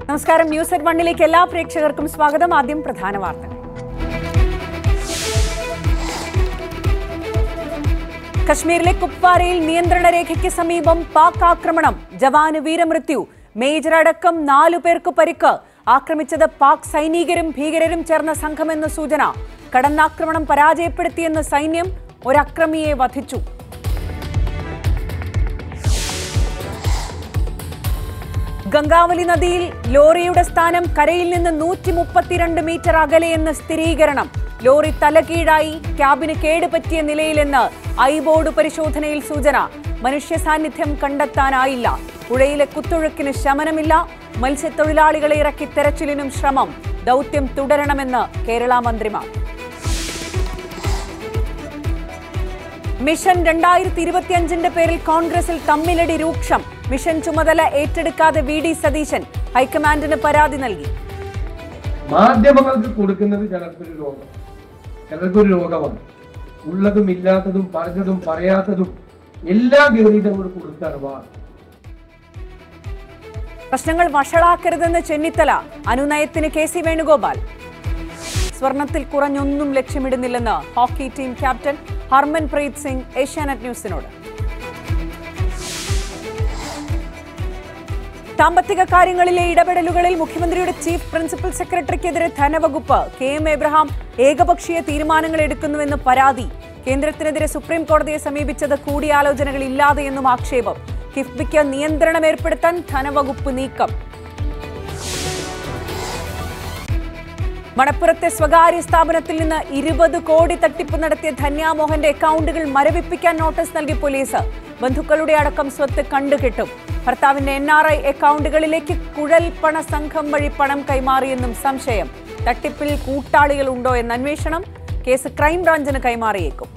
നമസ്കാരം news at വണ്ണിലേക്ക് എല്ലാ പ്രേക്ഷകർക്കും സ്വാഗതം ആദ്യം പ്രധാന വാർത്തകൾ കശ്മീരിലെ കുപ്വാരയിൽ നിയന്ത്രണ രേഖയ്ക്ക് സമീപം പാക് ആക്രമണം ജവാന് വീരമൃത്യു മേജർ അടക്കം നാലു പേർക്ക് പരിക്ക് ആക്രമിച്ചത് പാക് സൈനികരും ഭീകരരും ചേർന്ന സംഘമെന്ന് സൂചന കടന്നാക്രമണം പരാജയപ്പെടുത്തിയെന്ന് സൈന്യം ഒരക്രമിയെ വധിച്ചു ഗംഗാവലി നദിയിൽ ലോറിയുടെ സ്ഥാനം കരയിൽ നിന്ന് നൂറ്റി മുപ്പത്തിരണ്ട് മീറ്റർ അകലെയെന്ന് സ്ഥിരീകരണം ലോറി തലകീഴായി ക്യാബിന് കേടുപറ്റിയ നിലയിലെന്ന് ഐ ബോർഡ് പരിശോധനയിൽ സൂചന മനുഷ്യ സാന്നിധ്യം കണ്ടെത്താനായില്ല പുഴയിലെ കുത്തൊഴുക്കിന് ശമനമില്ല മത്സ്യത്തൊഴിലാളികളെ ഇറക്കി തെരച്ചിലിനും ശ്രമം ദൗത്യം തുടരണമെന്ന് കേരള മന്ത്രിമാർ മിഷൻ രണ്ടായിരത്തി ഇരുപത്തിയഞ്ചിന്റെ പേരിൽ കോൺഗ്രസിൽ തമ്മിലടി രൂക്ഷം മിഷൻ ചുമതല ഏറ്റെടുക്കാതെ വി ഡി സതീശൻ ഹൈക്കമാൻഡിന് പരാതി നൽകി മാധ്യമങ്ങൾക്ക് കൊടുക്കുന്നത് ചിലർക്കൊരു രോഗം ചിലർക്കൊരു രോഗമാണ് ഉള്ളതും ഇല്ലാത്തതും പറഞ്ഞതും പറയാത്തതും എല്ലാം കയറിയിട്ട് അങ്ങോട്ട് കൊടുത്താണ് വാ പ്രശ്നങ്ങൾ വഷളാക്കരുതെന്ന് ചെന്നിത്തല അനുനയത്തിന് കെ സി വേണുഗോപാൽ സ്വർണത്തിൽ കുറഞ്ഞൊന്നും ലക്ഷ്യമിടുന്നില്ലെന്ന് hockey team captain Harmanpreet Singh Asianet ന്യൂസിനോട് സാമ്പത്തിക കാര്യങ്ങളിലെ ഇടപെടലുകളിൽ മുഖ്യമന്ത്രിയുടെ ചീഫ് പ്രിൻസിപ്പൽ സെക്രട്ടറിക്കെതിരെ ധനവകുപ്പ് കെ എം എബ്രഹാം ഏകപക്ഷീയ തീരുമാനങ്ങൾ എടുക്കുന്നുവെന്ന് പരാതി കേന്ദ്രത്തിനെതിരെ സുപ്രീം കോടതിയെ സമീപിച്ചത് കൂടിയാലോചനകൾ ഇല്ലാതെയെന്നും ആക്ഷേപം കിഫ്ബിക്ക് നിയന്ത്രണം ഏർപ്പെടുത്താൻ ധനവകുപ്പ് നീക്കം മണപ്പുറത്തെ സ്വകാര്യ സ്ഥാപനത്തിൽ നിന്ന് ഇരുപത് കോടി തട്ടിപ്പ് നടത്തിയ ധന്യാമോഹന്റെ അക്കൗണ്ടുകൾ മരവിപ്പിക്കാൻ നോട്ടീസ് നൽകി പോലീസ് ബന്ധുക്കളുടെ അടക്കം സ്വത്ത് കണ്ടുകിട്ടും ഭർത്താവിന്റെ എൻ ആർ ഐ അക്കൗണ്ടുകളിലേക്ക് കുഴൽപ്പണ സംഘം വഴി പണം കൈമാറിയെന്നും സംശയം തട്ടിപ്പിൽ കൂട്ടാളികൾ ഉണ്ടോ എന്ന അന്വേഷണം കേസ് ക്രൈംബ്രാഞ്ചിന് കൈമാറിയേക്കും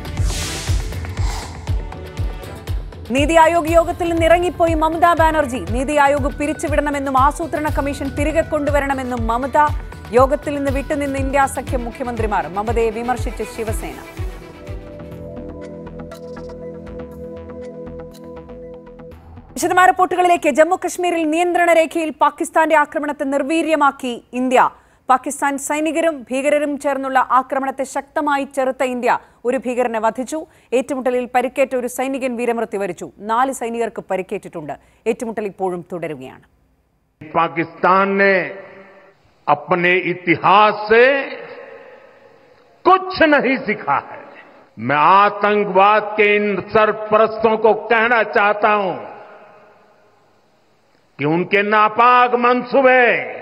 നീതി ആയോഗ് യോഗത്തിൽ നിന്ന് ഇറങ്ങിപ്പോയി മമതാ ബാനർജി നീതി ആയോഗ് പിരിച്ചുവിടണമെന്നും ആസൂത്രണ കമ്മീഷൻ തിരികെ കൊണ്ടുവരണമെന്നും മമത യോഗത്തിൽ നിന്ന് വിട്ടുനിന്ന് ഇന്ത്യ സഖ്യം മുഖ്യമന്ത്രിമാർ മമതയെ വിമർശിച്ച് ശിവസേന വിശദമായ റിപ്പോർട്ടുകളിലേക്ക് ജമ്മു കശ്മീരിൽ നിയന്ത്രണ രേഖയിൽ പാകിസ്ഥാന്റെ ആക്രമണത്തെ നിർവീര്യമാക്കി ഇന്ത്യ പാകിസ്ഥാൻ സൈനികരും ഭീകരരും ചേർന്നുള്ള ആക്രമണത്തെ ശക്തമായി ചെറുത്ത ഇന്ത്യ ഒരു ഭീകരനെ വധിച്ചു ഏറ്റുമുട്ടലിൽ പരിക്കേറ്റ ഒരു സൈനികൻ വീരമൃത്യു വരിച്ചു നാല് സൈനികർക്ക് പരിക്കേറ്റിട്ടുണ്ട് ഏറ്റുമുട്ടൽ ഇപ്പോഴും തുടരുകയാണ് पाकिस्तान ने अपने इतिहास से कुछ नहीं सीखा है मैं आतंकवाद के इन सरपरस्तों को कहना चाहता हूं कि उनके नापाक मंसूबे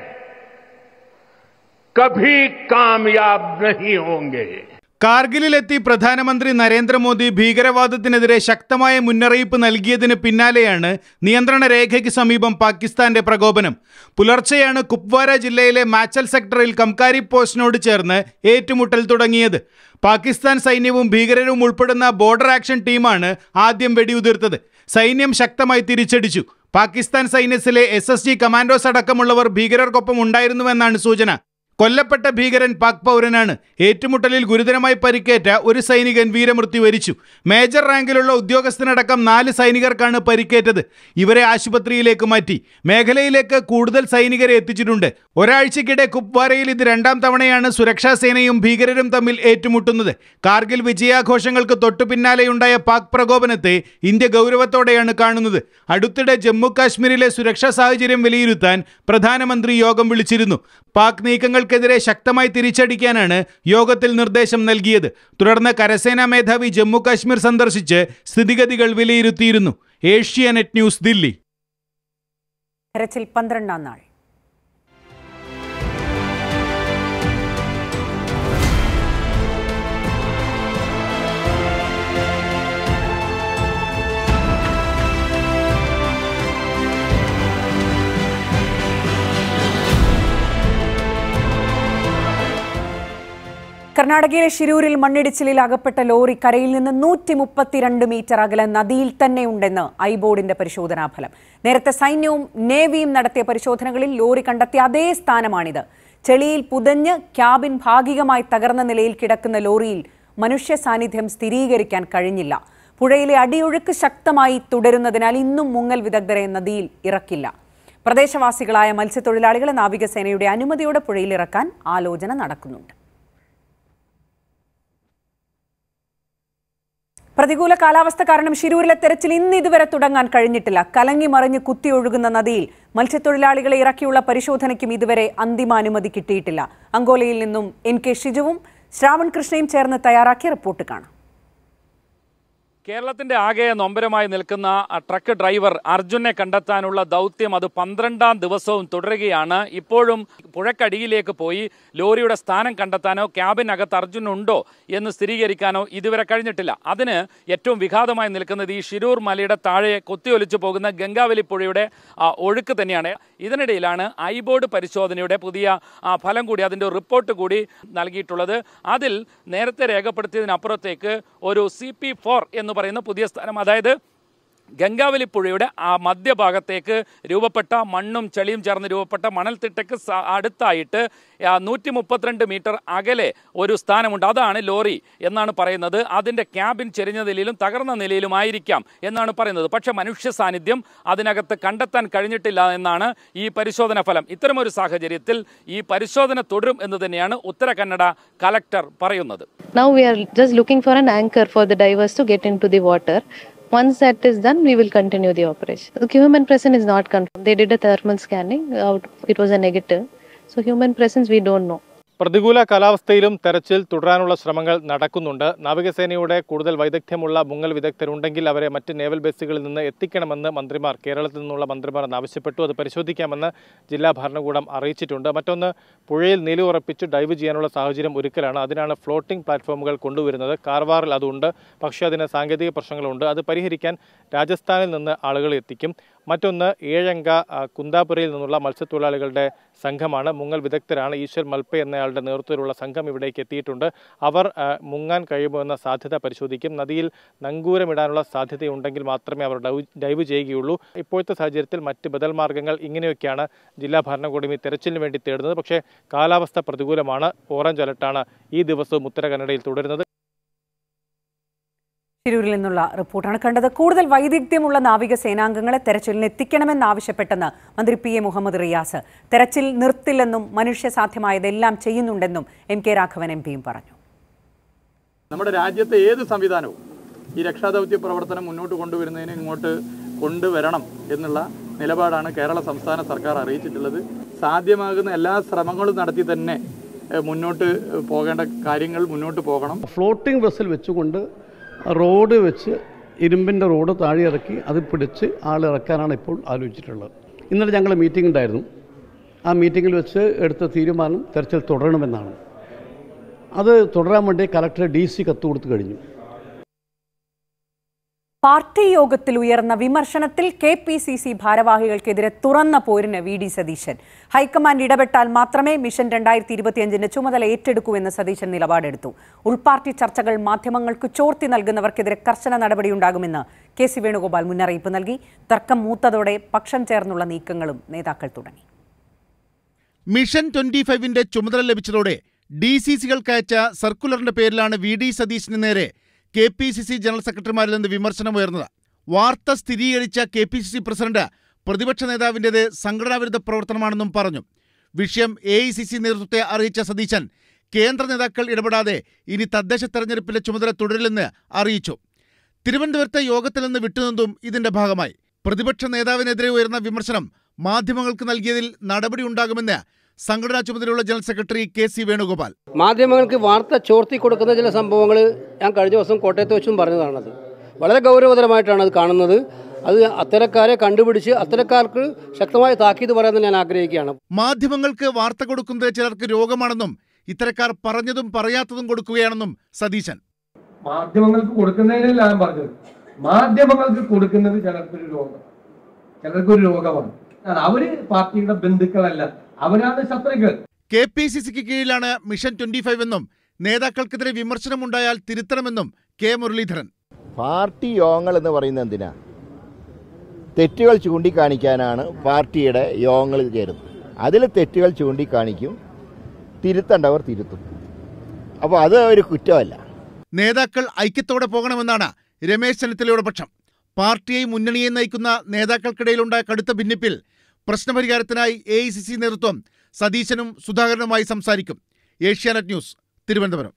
कभी कामयाब नहीं होंगे കാർഗിലിലെത്തി പ്രധാനമന്ത്രി നരേന്ദ്രമോദി ഭീകരവാദത്തിനെതിരെ ശക്തമായ മുന്നറിയിപ്പ് നൽകിയതിന് പിന്നാലെയാണ് നിയന്ത്രണ രേഖയ്ക്ക് സമീപം പാകിസ്ഥാന്റെ പ്രകോപനം പുലർച്ചെയാണ് കുപ്വാര ജില്ലയിലെ മാച്ചൽ സെക്ടറിൽ കംകാരി പോസ്റ്റിനോട് ചേർന്ന് ഏറ്റുമുട്ടൽ തുടങ്ങിയത് പാകിസ്ഥാൻ സൈന്യവും ഭീകരരും ഉൾപ്പെടുന്ന ബോർഡർ ആക്ഷൻ ടീമാണ് ആദ്യം വെടിയുതിർത്തത് സൈന്യം ശക്തമായി തിരിച്ചടിച്ചു പാകിസ്ഥാൻ സൈന്യത്തിലെ എസ് എസ് ജി കമാൻഡോസ് അടക്കമുള്ളവർ ഭീകരർക്കൊപ്പം ഉണ്ടായിരുന്നുവെന്നാണ് സൂചന കൊല്ലപ്പെട്ട ഭീകരൻ പാക് പൗരനാണ് ഏറ്റുമുട്ടലിൽ ഗുരുതരമായി പരിക്കേറ്റ ഒരു സൈനികൻ വീരമൃത്യു വരിച്ചു മേജർ റാങ്കിലുള്ള ഉദ്യോഗസ്ഥനടക്കം നാല് സൈനികർക്കാണ് പരിക്കേറ്റത് ഇവരെ ആശുപത്രിയിലേക്ക് മാറ്റി മേഖലയിലേക്ക് കൂടുതൽ സൈനികരെ എത്തിച്ചിട്ടുണ്ട് ഒരാഴ്ചക്കിടെ കുപ്വാരയിൽ ഇത് രണ്ടാം തവണയാണ് സുരക്ഷാ സേനയും ഭീകരരും തമ്മിൽ ഏറ്റുമുട്ടുന്നത് കാർഗിൽ വിജയാഘോഷങ്ങൾക്ക് തൊട്ടു പിന്നാലെയുണ്ടായ പാക് പ്രകോപനത്തെ ഇന്ത്യ ഗൗരവത്തോടെയാണ് കാണുന്നത് അടുത്തിടെ ജമ്മു കാശ്മീരിലെ സുരക്ഷാ സാഹചര്യം വിലയിരുത്താൻ പ്രധാനമന്ത്രി യോഗം വിളിച്ചിരുന്നു പാക് നീക്കങ്ങൾക്കെതിരെ ശക്തമായി തിരിച്ചടിക്കാനാണ് യോഗത്തിൽ നിർദ്ദേശം നൽകിയത് തുടർന്ന് കരസേനാ മേധാവി ജമ്മു കാശ്മീർ സന്ദർശിച്ച് സ്ഥിതിഗതികൾ വിലയിരുത്തിയിരുന്നു ഏഷ്യാനെറ്റ് ന്യൂസ് ദില്ലി തെരച്ചിൽ പന്ത്രണ്ടാം നാൾ കർണാടകയിലെ ഷിരൂരിൽ മണ്ണിടിച്ചിലിൽ അകപ്പെട്ട ലോറി കരയിൽ നിന്ന് നൂറ്റി മുപ്പത്തിരണ്ട് മീറ്റർ അകലെ നദിയിൽ തന്നെ ഉണ്ടെന്ന് ഐബോർഡിന്റെ പരിശോധനാ ഫലം നേരത്തെ സൈന്യവും നേവിയും നടത്തിയ പരിശോധനകളിൽ ലോറി കണ്ടെത്തിയ അതേ സ്ഥാനമാണിത് ചെളിയിൽ പുതഞ്ഞ് ക്യാബിൻ ഭാഗികമായി തകർന്ന നിലയിൽ കിടക്കുന്ന ലോറിയിൽ മനുഷ്യ സാന്നിധ്യം സ്ഥിരീകരിക്കാൻ കഴിഞ്ഞില്ല പുഴയിലെ അടിയൊഴുക്ക് ശക്തമായി തുടരുന്നതിനാൽ ഇന്നും മുങ്ങൽ വിദഗ്ധരെ നദിയിൽ ഇറക്കില്ല പ്രദേശവാസികളായ മത്സ്യത്തൊഴിലാളികളെ നാവികസേനയുടെ അനുമതിയോടെ പുഴയിലിറക്കാൻ ആലോചന നടക്കുന്നുണ്ട് പ്രതികൂല കാലാവസ്ഥ കാരണം ശിരൂരിലെ തെരച്ചിൽ ഇന്ന് ഇതുവരെ തുടങ്ങാൻ കഴിഞ്ഞിട്ടില്ല കലങ്ങി മറിഞ്ഞ് കുത്തിയൊഴുകുന്ന നദിയിൽ മത്സ്യത്തൊഴിലാളികളെ ഇറക്കിയുള്ള പരിശോധനയ്ക്കും ഇതുവരെ അന്തിമാനുമതി കിട്ടിയിട്ടില്ല അങ്കോലയിൽ നിന്നും എൻ കെ ഷിജുവും ശ്രാവൺ കൃഷ്ണയും ചേർന്ന് തയ്യാറാക്കിയ റിപ്പോർട്ട് കാണാം കേരളത്തിന്റെ ആകെ നൊമ്പരമായി നിൽക്കുന്ന ആ ട്രക്ക് ഡ്രൈവർ അർജുനെ കണ്ടെത്താനുള്ള ദൗത്യം അത് പന്ത്രണ്ടാം ദിവസവും തുടരുകയാണ് ഇപ്പോഴും പുഴക്കടിയിലേക്ക് പോയി ലോറിയുടെ സ്ഥാനം കണ്ടെത്താനോ ക്യാബിനകത്ത് അർജുൻ ഉണ്ടോ എന്ന് സ്ഥിരീകരിക്കാനോ ഇതുവരെ കഴിഞ്ഞിട്ടില്ല അതിന് ഏറ്റവും വിഘാതമായി നിൽക്കുന്നത് ഈ ഷിരൂർ മലയുടെ താഴെ കൊത്തിയൊലിച്ചു പോകുന്ന ഗംഗാവലി പുഴയുടെ ആ, ഒഴുക്ക് തന്നെയാണ് ഇതിനിടയിലാണ് ഐബോർഡ് പരിശോധനയുടെ പുതിയ ആ, ഫലം കൂടി അതിൻ്റെ റിപ്പോർട്ട് കൂടി നൽകിയിട്ടുള്ളത് അതിൽ നേരത്തെ രേഖപ്പെടുത്തിയതിനപ്പുറത്തേക്ക് ഒരു സി പി ഫോർ എന്ന് പറയുന്ന പുതിയ സ്ഥാനം അതായത് ഗംഗാവലി പുഴയുടെ ആ മധ്യഭാഗത്തേക്ക് രൂപപ്പെട്ട മണ്ണും ചെളിയും ചേർന്ന് രൂപപ്പെട്ട മണൽത്തിട്ടയ്ക്ക് സ- അടുത്തായിട്ട് നൂറ്റി മുപ്പത്തിരണ്ട് മീറ്റർ അകലെ ഒരു സ്ഥാനമുണ്ട് അതാണ് ലോറി എന്നാണ് പറയുന്നത് അതിൻ്റെ ക്യാബിൻ ചെരിഞ്ഞ നിലയിലും തകർന്ന നിലയിലുമായിരിക്കാം എന്നാണ് പറയുന്നത് പക്ഷേ മനുഷ്യ സാന്നിധ്യം അതിനകത്ത് കണ്ടെത്താൻ കഴിഞ്ഞിട്ടില്ല എന്നാണ് ഈ പരിശോധന ഫലം ഇത്തരമൊരു സാഹചര്യത്തിൽ ഈ പരിശോധന തുടരും എന്ന് തന്നെയാണ് ഉത്തര കന്നഡ കലക്ടർ പറയുന്നത് Now we are just looking for an anchor for the divers to get into the water. Once that is done, we will continue the operation. The human presence is not confirmed. They did a thermal scanning. Out, it was a negative. So human presence, we don't know. പ്രതികൂല കാലാവസ്ഥയിലും തെരച്ചിൽ തുടരാനുള്ള ശ്രമങ്ങൾ നടക്കുന്നുണ്ട് നാവികസേനയുടെ കൂടുതൽ വൈദഗ്ധ്യമുള്ള മുങ്ങൽ വിദഗ്ധരുണ്ടെങ്കിൽ അവരെ മറ്റ് നേവൽ ബേസുകളിൽ നിന്ന് എത്തിക്കണമെന്ന് മന്ത്രിമാർ കേരളത്തിൽ നിന്നുള്ള മന്ത്രിമാർ ആവശ്യപ്പെട്ടു അത് പരിശോധിക്കാമെന്ന് ജില്ലാ ഭരണകൂടം അറിയിച്ചിട്ടുണ്ട് മറ്റൊന്ന് പുഴയിൽ നിലയുറപ്പിച്ച് ഡൈവ് ചെയ്യാനുള്ള സാഹചര്യം ഒരുക്കലാണ് അതിനാണ് ഫ്ലോട്ടിംഗ് പ്ലാറ്റ്ഫോമുകൾ കൊണ്ടുവരുന്നത് കാർവാറിൽ അതുണ്ട് പക്ഷേ അതിന് സാങ്കേതിക പ്രശ്നങ്ങളുണ്ട് അത് പരിഹരിക്കാൻ രാജസ്ഥാനിൽ നിന്ന് ആളുകൾ എത്തിക്കും മറ്റൊന്ന് ഏഴംഗ ആ, കുന്താപുരയിൽ നിന്നുള്ള മത്സ്യത്തൊഴിലാളികളുടെ സംഘമാണ് മുങ്ങൽ വിദഗ്ധരാണ് ഈശ്വർ മൽപ്പെ എന്നയാളുടെ നേതൃത്വത്തിലുള്ള സംഘം ഇവിടേക്ക് എത്തിയിട്ടുണ്ട് അവർ ആ, മുങ്ങാൻ കഴിയുമോ എന്ന സാധ്യത പരിശോധിക്കും നദിയിൽ നങ്കൂരമിടാനുള്ള സാധ്യതയുണ്ടെങ്കിൽ മാത്രമേ അവർ ഡൈവ് ഡൈവ് ചെയ്യുകയുള്ളൂ ഇപ്പോഴത്തെ സാഹചര്യത്തിൽ മറ്റ് ബദൽ മാർഗ്ഗങ്ങൾ ഇങ്ങനെയൊക്കെയാണ് ജില്ലാ ഭരണകൂടം ഈ തെരച്ചിലിന് വേണ്ടി തേടുന്നത് പക്ഷേ കാലാവസ്ഥ പ്രതികൂലമാണ് ഓറഞ്ച് അലർട്ടാണ് ഈ ദിവസവും ഉത്തര കന്നഡയിൽ തുടരുന്നത് ശിരൂരിൽ നിന്നുള്ള റിപ്പോർട്ടാണ് കണ്ടത് കൂടുതൽ വൈദഗ്ധ്യമുള്ള നാവിക സേനാംഗങ്ങളെ തെരച്ചിലിന് എത്തിക്കണമെന്നാവശ്യപ്പെട്ടെന്ന് മന്ത്രി പി എ മുഹമ്മദ് റിയാസ് തെരച്ചിൽ നിർത്തില്ലെന്നും മനുഷ്യ സാധ്യമായതെല്ലാം ചെയ്യുന്നുണ്ടെന്നും എം കെ രാഘവൻ എം പിയും പറഞ്ഞു നമ്മുടെ രാജ്യത്തെ ഏത് സംവിധാനവും ഈ രക്ഷാദൗത്യ പ്രവർത്തനം മുന്നോട്ട് കൊണ്ടുവരുന്നതിന് ഇങ്ങോട്ട് കൊണ്ടുവരണം എന്നുള്ള നിലപാടാണ് കേരള സംസ്ഥാന സർക്കാർ അറിയിച്ചിട്ടുള്ളത് സാധ്യമാകുന്ന എല്ലാ ശ്രമങ്ങളും നടത്തി തന്നെ ഏഹ്, മുന്നോട്ട് പോകേണ്ട കാര്യങ്ങൾ മുന്നോട്ട് പോകണം ഫ്ലോട്ടിംഗ് വെസൽ വെച്ചുകൊണ്ട് റോഡ് വെച്ച് ഇരുമ്പിൻ്റെ റോഡ് താഴെ ഇറക്കി അത് പിടിച്ച് ആളിറക്കാനാണ് ഇപ്പോൾ ആലോചിച്ചിട്ടുള്ളത് ഇന്നലെ ഞങ്ങൾ മീറ്റിംഗ് ഉണ്ടായിരുന്നു ആ മീറ്റിങ്ങിൽ വെച്ച് എടുത്ത തീരുമാനം തെരച്ചിൽ തുടരണമെന്നാണ് അത് തുടരാൻ വേണ്ടി കലക്ടർ ഡി സി കത്ത് കൊടുത്തു കഴിഞ്ഞു പാർട്ടി യോഗത്തിൽ ഉയർന്ന വിമർശനത്തിൽ കെ പി സി സി ഭാരവാഹികൾക്കെതിരെ തുറന്ന പോരിന് വി ഡി സതീശൻ ഹൈക്കമാൻഡ് ഇടപെട്ടാൽ മാത്രമേ മിഷൻ രണ്ടായിരത്തി ഇരുപത്തിയഞ്ചിന് ചുമതല ഏറ്റെടുക്കൂ എന്ന് സതീശൻ നിലപാടെടുത്തു ഉൾപാർട്ടി ചർച്ചകൾ മാധ്യമങ്ങൾക്ക് ചോർത്തി നൽകുന്നവർക്കെതിരെ കർശന നടപടിയുണ്ടാകുമെന്ന് കെ സി വേണുഗോപാൽ മുന്നറിയിപ്പ് നൽകി തർക്കം മൂത്തതോടെ പക്ഷം ചേർന്നുള്ള നീക്കങ്ങളും നേതാക്കൾ തുടങ്ങി മിഷൻ ട്വന്റി ഫൈവിന്റെ ചുമതല ലഭിച്ചതോടെ ഡി സി സികൾക്ക് അയച്ച സർക്കുലറിന്റെ പേരിലാണ് വി ഡി സതീശിന് നേരെ K P C C general സെക്രട്ടറിമാരിൽ നിന്ന് വിമർശനമുയർന്നത് വാർത്ത സ്ഥിരീകരിച്ച K P C C president പ്രതിപക്ഷ നേതാവിൻ്റെത് സംഘടനാവിരുദ്ധ പ്രവർത്തനമാണെന്നും പറഞ്ഞു വിഷയം എ ഐ സി സി നേതൃത്വത്തെ അറിയിച്ച സതീശൻ കേന്ദ്ര നേതാക്കൾ ഇടപെടാതെ ഇനി തദ്ദേശ തെരഞ്ഞെടുപ്പിലെ ചുമതല തുടരില്ലെന്ന് അറിയിച്ചു തിരുവനന്തപുരത്തെ യോഗത്തിൽ നിന്ന് വിട്ടുനിന്നും ഇതിന്റെ ഭാഗമായി പ്രതിപക്ഷ നേതാവിനെതിരെ ഉയർന്ന വിമർശനം മാധ്യമങ്ങൾക്ക് നൽകിയതിൽ നടപടിയുണ്ടാകുമെന്ന് സംഘടനാ ചുമതലയുള്ള ജനറൽ സെക്രട്ടറി കെ സി വേണുഗോപാൽ മാധ്യമങ്ങൾക്ക് വാർത്ത ചോർത്തി കൊടുക്കുന്ന ചില സംഭവങ്ങൾ ഞാൻ കഴിഞ്ഞ ദിവസം കോട്ടയത്ത് വെച്ചും പറഞ്ഞതാണത് വളരെ ഗൗരവതരമായിട്ടാണ് അത് കാണുന്നത് അത് അത്തരക്കാരെ കണ്ടുപിടിച്ച് അത്തരക്കാർക്ക് ശക്തമായ താക്കീത് പറയാൻ ഞാൻ ആഗ്രഹിക്കുകയാണ് മാധ്യമങ്ങൾക്ക് വാർത്ത കൊടുക്കുന്നത് ചിലർക്ക് രോഗമാണെന്നും ഇത്തരക്കാർ പറഞ്ഞതും പറയാത്തതും കൊടുക്കുകയാണെന്നും സതീശൻ മാധ്യമങ്ങൾക്ക് കൊടുക്കുന്നതിനല്ല ഞാൻ പറഞ്ഞത് മാധ്യമങ്ങൾക്ക് കൊടുക്കുന്നത് ചിലർക്കൊരു രോഗം ചിലർക്കൊരു രോഗമാണ് കാരണം അവര് പാർട്ടിയുടെ ബന്ധുക്കളല്ല അവരാണ് ശത്രുക്കൾ കെ പി സി സിക്ക് കീഴിലാണ് മിഷൻ ട്വന്റി ഫൈവ് എന്നും നേതാക്കൾക്കെതിരെ വിമർശനമുണ്ടായാൽ തിരുത്തണമെന്നും കെ മുരളീധരൻ പാർട്ടി യോഗങ്ങൾ എന്ന് പറയുന്നത് എന്തിനാ തെറ്റുകൾ ചൂണ്ടിക്കാണിക്കാനാണ് പാർട്ടിയുടെ യോഗങ്ങളിൽ ചേരുന്നത് അതിൽ തെറ്റുകൾ ചൂണ്ടിക്കാണിക്കും തിരുത്തേണ്ടവർ തിരുത്തും അപ്പോൾ അത് ഒരു കുറ്റമല്ല നേതാക്കൾ ഐക്യത്തോടെ പോകണമെന്നാണ് രമേശ് ചെന്നിത്തലയുടെ പക്ഷം പാർട്ടിയെ മുന്നണിയെ നയിക്കുന്ന നേതാക്കൾക്കിടയിലുണ്ടായ കടുത്ത ഭിന്നിപ്പിൽ പ്രശ്നപരിഹാരത്തിനായി എ ഐ സി സി നേതൃത്വം സതീശനും സുധാകരനുമായി സംസാരിക്കും ഏഷ്യാനെറ്റ് ന്യൂസ് തിരുവനന്തപുരം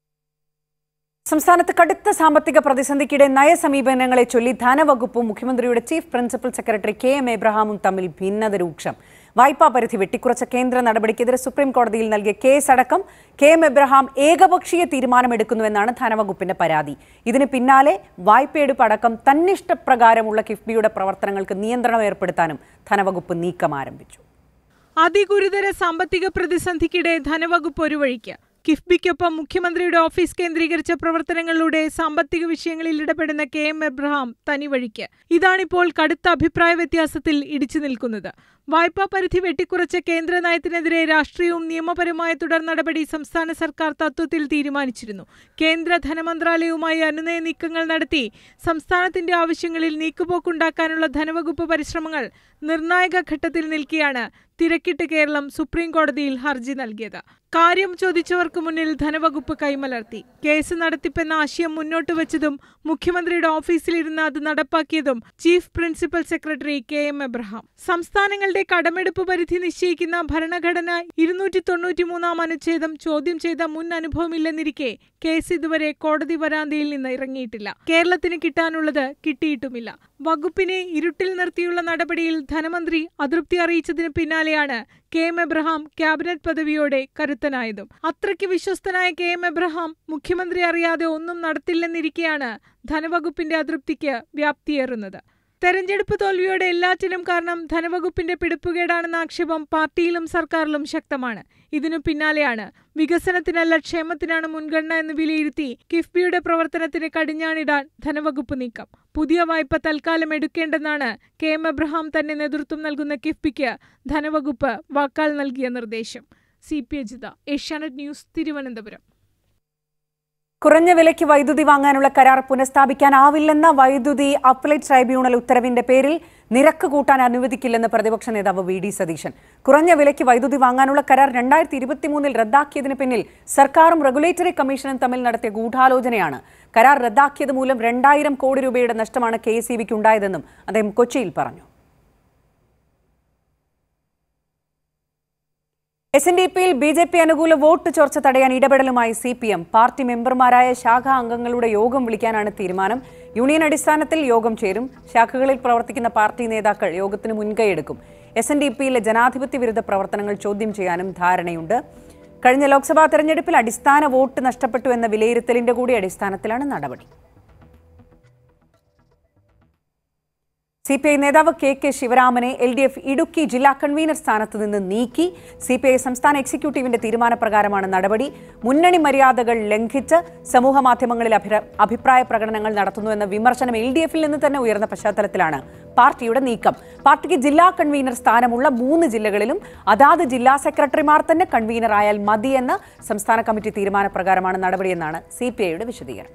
സംസ്ഥാനത്ത് കടുത്ത സാമ്പത്തിക പ്രതിസന്ധിക്കിടെ നയസമീപനങ്ങളെ ചൊല്ലി ധനവകുപ്പും മുഖ്യമന്ത്രിയുടെ chief principal secretary K M എബ്രഹാമും തമ്മിൽ ഭിന്നത രൂക്ഷം വായ്പാ പരിധി വെട്ടിക്കുറച്ച കേന്ദ്ര നടപടിക്കെതിരെ സുപ്രീം കോടതിയിൽ നൽകിയ കേസടക്കം കെ എം എബ്രഹാം ഏകപക്ഷീയ തീരുമാനമെടുക്കുന്നുവെന്നാണ് ധനവകുപ്പിന്റെ പരാതി ഇതിന് പിന്നാലെ വായ്പയെടുപ്പ് അടക്കം തന്നിഷ്ടപ്രകാരമുള്ള കിഫ്ബിയുടെ പ്രവർത്തനങ്ങൾക്ക് നിയന്ത്രണം ഏർപ്പെടുത്താനും ധനവകുപ്പ് നീക്കം ആരംഭിച്ചു അതിഗുരുതര സാമ്പത്തിക പ്രതിസന്ധിക്കിടെ ധനവകുപ്പ് ഒരു വഴിക്ക് കിഫ്ബിക്കൊപ്പം മുഖ്യമന്ത്രിയുടെ ഓഫീസ് കേന്ദ്രീകരിച്ച പ്രവർത്തനങ്ങളിലൂടെ സാമ്പത്തിക വിഷയങ്ങളിൽ ഇടപെടുന്ന കെ എം എബ്രഹാം തനിവഴിക്ക് ഇതാണിപ്പോൾ കടുത്ത അഭിപ്രായ വ്യത്യാസത്തിൽ ഇടിച്ചു നിൽക്കുന്നത് വായ്പാ പരിധി വെട്ടിക്കുറച്ച കേന്ദ്ര നയത്തിനെതിരെ രാഷ്ട്രീയവും നിയമപരമായ തുടർ നടപടി സംസ്ഥാന സർക്കാർ തത്വത്തിൽ തീരുമാനിച്ചിരുന്നു കേന്ദ്ര ധനമന്ത്രാലയവുമായി അനുനയ നീക്കങ്ങൾ നടത്തി സംസ്ഥാനത്തിന്റെ ആവശ്യങ്ങളിൽ നീക്കുപോക്കുണ്ടാക്കാനുള്ള ധനവകുപ്പ് പരിശ്രമങ്ങൾ നിർണായക ഘട്ടത്തിൽ നിൽക്കെയാണ് തിരക്കിട്ട് കേരളം സുപ്രീം കോടതിയിൽ ഹർജി നൽകിയത് കാര്യം ചോദിച്ചവർക്ക് മുന്നിൽ ധനവകുപ്പ് കൈമലർത്തി കേസ് നടത്തിപ്പെന്ന ആശയം മുന്നോട്ട് വെച്ചതും മുഖ്യമന്ത്രിയുടെ ഓഫീസിലിരുന്ന് അത് നടപ്പാക്കിയതും chief principal secretary K M Abraham സംസ്ഥാനങ്ങളുടെ കടമെടുപ്പ് പരിധി നിശ്ചയിക്കുന്ന ഭരണഘടന ഇരുന്നൂറ്റി തൊണ്ണൂറ്റിമൂന്നാം അനുച്ഛേദം ചോദ്യം ചെയ്ത മുൻ അനുഭവമില്ലെന്നിരിക്കെ കേസ് ഇതുവരെ കോടതി വരാന്തയിൽ നിന്ന് ഇറങ്ങിയിട്ടില്ല കേരളത്തിന് കിട്ടാനുള്ളത് കിട്ടിയിട്ടുമില്ല വകുപ്പിനെ ഇരുട്ടിൽ നിർത്തിയുള്ള നടപടിയിൽ ധനമന്ത്രി അതൃപ്തി അറിയിച്ചതിന് പിന്നാലെയാണ് കെ എം എബ്രഹാം ക്യാബിനറ്റ് പദവിയോടെ കരുത്തനായതും അത്രയ്ക്ക് വിശ്വസ്തനായ കെ എം എബ്രഹാം മുഖ്യമന്ത്രി അറിയാതെ ഒന്നും നടത്തില്ലെന്നിരിക്കെയാണ് ധനവകുപ്പിന്റെ അതൃപ്തിക്ക് വ്യാപ്തിയേറുന്നത് തെരഞ്ഞെടുപ്പ് തോൽവിയോടെ എല്ലാറ്റിനും കാരണം ധനവകുപ്പിന്റെ പിടിപ്പുകേടാണെന്ന ആക്ഷേപം പാർട്ടിയിലും സർക്കാരിലും ശക്തമാണ് ഇതിനു പിന്നാലെയാണ് വികസനത്തിനല്ല ക്ഷേമത്തിനാണ് മുൻഗണന എന്ന് വിലയിരുത്തി കിഫ്ബിയുടെ പ്രവർത്തനത്തിന് കടിഞ്ഞാണിടാൻ ധനവകുപ്പ് നീക്കം പുതിയ വായ്പ തൽക്കാലം എടുക്കേണ്ടെന്നാണ് കെ എം എബ്രഹാം തന്നെ നേതൃത്വം നൽകുന്ന കിഫ്ബിക്ക് ധനവകുപ്പ് വാക്കാൽ നൽകിയ നിർദ്ദേശം സി പി അജിത ഏഷ്യാനെറ്റ് ന്യൂസ് തിരുവനന്തപുരം കുറഞ്ഞ വിലയ്ക്ക് വൈദ്യുതി വാങ്ങാനുള്ള കരാർ പുനഃസ്ഥാപിക്കാനാവില്ലെന്ന വൈദ്യുതി അപ്പലേറ്റ് ട്രൈബ്യൂണൽ ഉത്തരവിന്റെ പേരിൽ നിരക്ക് കൂട്ടാൻ അനുവദിക്കില്ലെന്ന് പ്രതിപക്ഷ നേതാവ് വി ഡി സതീശൻ കുറഞ്ഞ വിലയ്ക്ക് വൈദ്യുതി വാങ്ങാനുള്ള കരാർ രണ്ടായിരത്തി ഇരുപത്തിമൂന്നിൽ റദ്ദാക്കിയതിന് പിന്നിൽ സർക്കാരും റെഗുലേറ്ററി കമ്മീഷനും തമ്മിൽ നടത്തിയ ഗൂഢാലോചനയാണ് കരാർ റദ്ദാക്കിയത് മൂലം രണ്ടായിരം കോടി രൂപയുടെ നഷ്ടമാണ് കെ എസ് ഇ ബിക്ക് ഉണ്ടായതെന്നും അദ്ദേഹം കൊച്ചിയിൽ പറഞ്ഞു എസ് എൻ ഡി പിയിൽ ബി ജെ പി അനുകൂല വോട്ട് ചോർച്ച തടയാൻ ഇടപെടലുമായി സി പി എം പാർട്ടി മെമ്പർമാരായ ശാഖാ അംഗങ്ങളുടെ യോഗം വിളിക്കാനാണ് തീരുമാനം യൂണിയൻ അടിസ്ഥാനത്തിൽ യോഗം ചേരും ശാഖകളിൽ പ്രവർത്തിക്കുന്ന പാർട്ടി നേതാക്കൾ യോഗത്തിന് മുൻകൈയെടുക്കും എസ് എൻ ഡി പിയിലെ ജനാധിപത്യ വിരുദ്ധ പ്രവർത്തനങ്ങൾ ചോദ്യം ചെയ്യാനും ധാരണയുണ്ട് കഴിഞ്ഞ ലോക്സഭാ തെരഞ്ഞെടുപ്പിൽ അടിസ്ഥാന വോട്ട് നഷ്ടപ്പെട്ടു എന്ന വിലയിരുത്തലിന്റെ കൂടി അടിസ്ഥാനത്തിലാണ് നടപടി സി പി ഐ നേതാവ് കെ കെ ശിവരാമനെ എൽ ഡി എഫ് ഇടുക്കി ജില്ലാ കൺവീനർ സ്ഥാനത്ത് നിന്ന് നീക്കി സി പി ഐ സംസ്ഥാന എക്സിക്യൂട്ടീവിന്റെ തീരുമാനപ്രകാരമാണ് നടപടി മുന്നണി മര്യാദകൾ ലംഘിച്ച് സമൂഹ മാധ്യമങ്ങളിൽ അഭിര- അഭിപ്രായ പ്രകടനങ്ങൾ നടത്തുന്നുവെന്ന വിമർശനം എൽ ഡി എഫിൽ നിന്ന് തന്നെ ഉയർന്ന പശ്ചാത്തലത്തിലാണ് പാർട്ടിയുടെ നീക്കം പാർട്ടിക്ക് ജില്ലാ കൺവീനർ സ്ഥാനമുള്ള മൂന്ന് ജില്ലകളിലും അതാത് ജില്ലാ സെക്രട്ടറിമാർ തന്നെ കൺവീനറായാൽ മതിയെന്ന സംസ്ഥാന കമ്മിറ്റി തീരുമാനപ്രകാരമാണ് നടപടിയെന്നാണ് സി പി ഐയുടെ വിശദീകരണം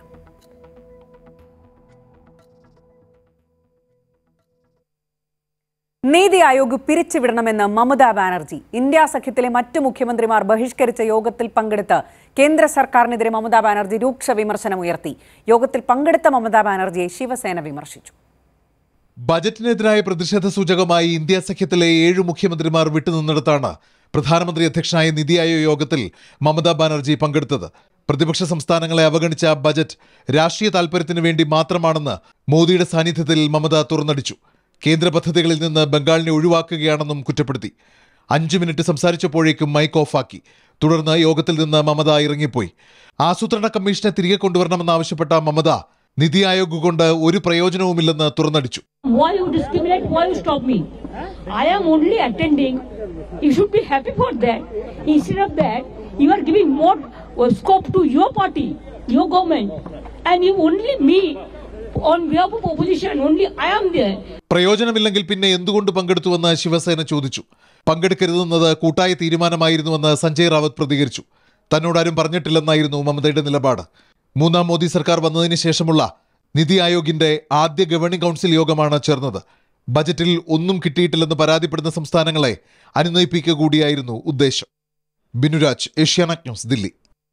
നീതി ആയോഗ് പിരിച്ചുവിടണമെന്ന് മമതാ ബാനർജി ഇന്ത്യ സഖ്യത്തിലെ മറ്റു മുഖ്യമന്ത്രിമാർ ബഹിഷ്കരിച്ച യോഗത്തിൽ പങ്കെടുത്ത് കേന്ദ്ര സർക്കാരിനെതിരെ മമതാ ബാനർജി രൂക്ഷ വിമർശനം ഉയർത്തി യോഗത്തിൽ പങ്കെടുത്ത മമതാ ബാനർജിയെ ശിവസേന വിമർശിച്ചു ബജറ്റിനെതിരായ പ്രതിഷേധ സൂചകമായി ഇന്ത്യ സഖ്യത്തിലെ ഏഴ് മുഖ്യമന്ത്രിമാർ വിട്ടുനിന്നിടത്താണ് പ്രധാനമന്ത്രി അധ്യക്ഷനായ നിതി ആയോഗ് യോഗത്തിൽ മമതാ ബാനർജി പങ്കെടുത്തത് പ്രതിപക്ഷ സംസ്ഥാനങ്ങളെ അവഗണിച്ച ബജറ്റ് രാഷ്ട്രീയ താൽപര്യത്തിനു വേണ്ടി മാത്രമാണെന്ന് മോദിയുടെ സാന്നിധ്യത്തിൽ മമത തുറന്നടിച്ചു കേന്ദ്ര പദ്ധതികളിൽ നിന്ന് ബംഗാളിനെ ഒഴിവാക്കുകയാണെന്നും കുറ്റപ്പെടുത്തി അഞ്ചു മിനിറ്റ് സംസാരിച്ചപ്പോഴേക്കും മൈക്ക് ഓഫാക്കി തുടർന്ന് യോഗത്തിൽ നിന്ന് മമത ഇറങ്ങിപ്പോയി ആസൂത്രണ കമ്മീഷനെ തിരികെ കൊണ്ടുവരണമെന്നാവശ്യപ്പെട്ട മമത നിതി ആയോഗ് കൊണ്ട് ഒരു പ്രയോജനവുമില്ലെന്ന് തുറന്നടിച്ചു Why you discriminate? Why you stop me? I am only attending. You should be happy for that. Instead of that, you are giving more uh, scope to your party, your government, and you only me on behalf of opposition. Only I am there. പ്രയോജനമില്ലെങ്കിൽ പിന്നെ എന്തുകൊണ്ട് പങ്കെടുത്തുവെന്ന് ശിവസേന ചോദിച്ചു പങ്കെടുക്കരുതെന്നത് കൂട്ടായ തീരുമാനമായിരുന്നുവെന്ന് സഞ്ജയ് റാവത്ത് പ്രതികരിച്ചു തന്നോടാരും പറഞ്ഞിട്ടില്ലെന്നായിരുന്നു മമതയുടെ നിലപാട് മൂന്നാം മോദി സർക്കാർ വന്നതിന് ശേഷമുള്ള നിതി ആയോഗിന്റെ ആദ്യ ഗവേണിംഗ് കൗൺസിൽ യോഗമാണ് ചേർന്നത് ബജറ്റിൽ ഒന്നും കിട്ടിയിട്ടില്ലെന്ന് പരാതിപ്പെടുന്ന സംസ്ഥാനങ്ങളെ അനുനയിപ്പിക്കുക കൂടിയായിരുന്നു ഉദ്ദേശം Binuraj Asianet news Delhi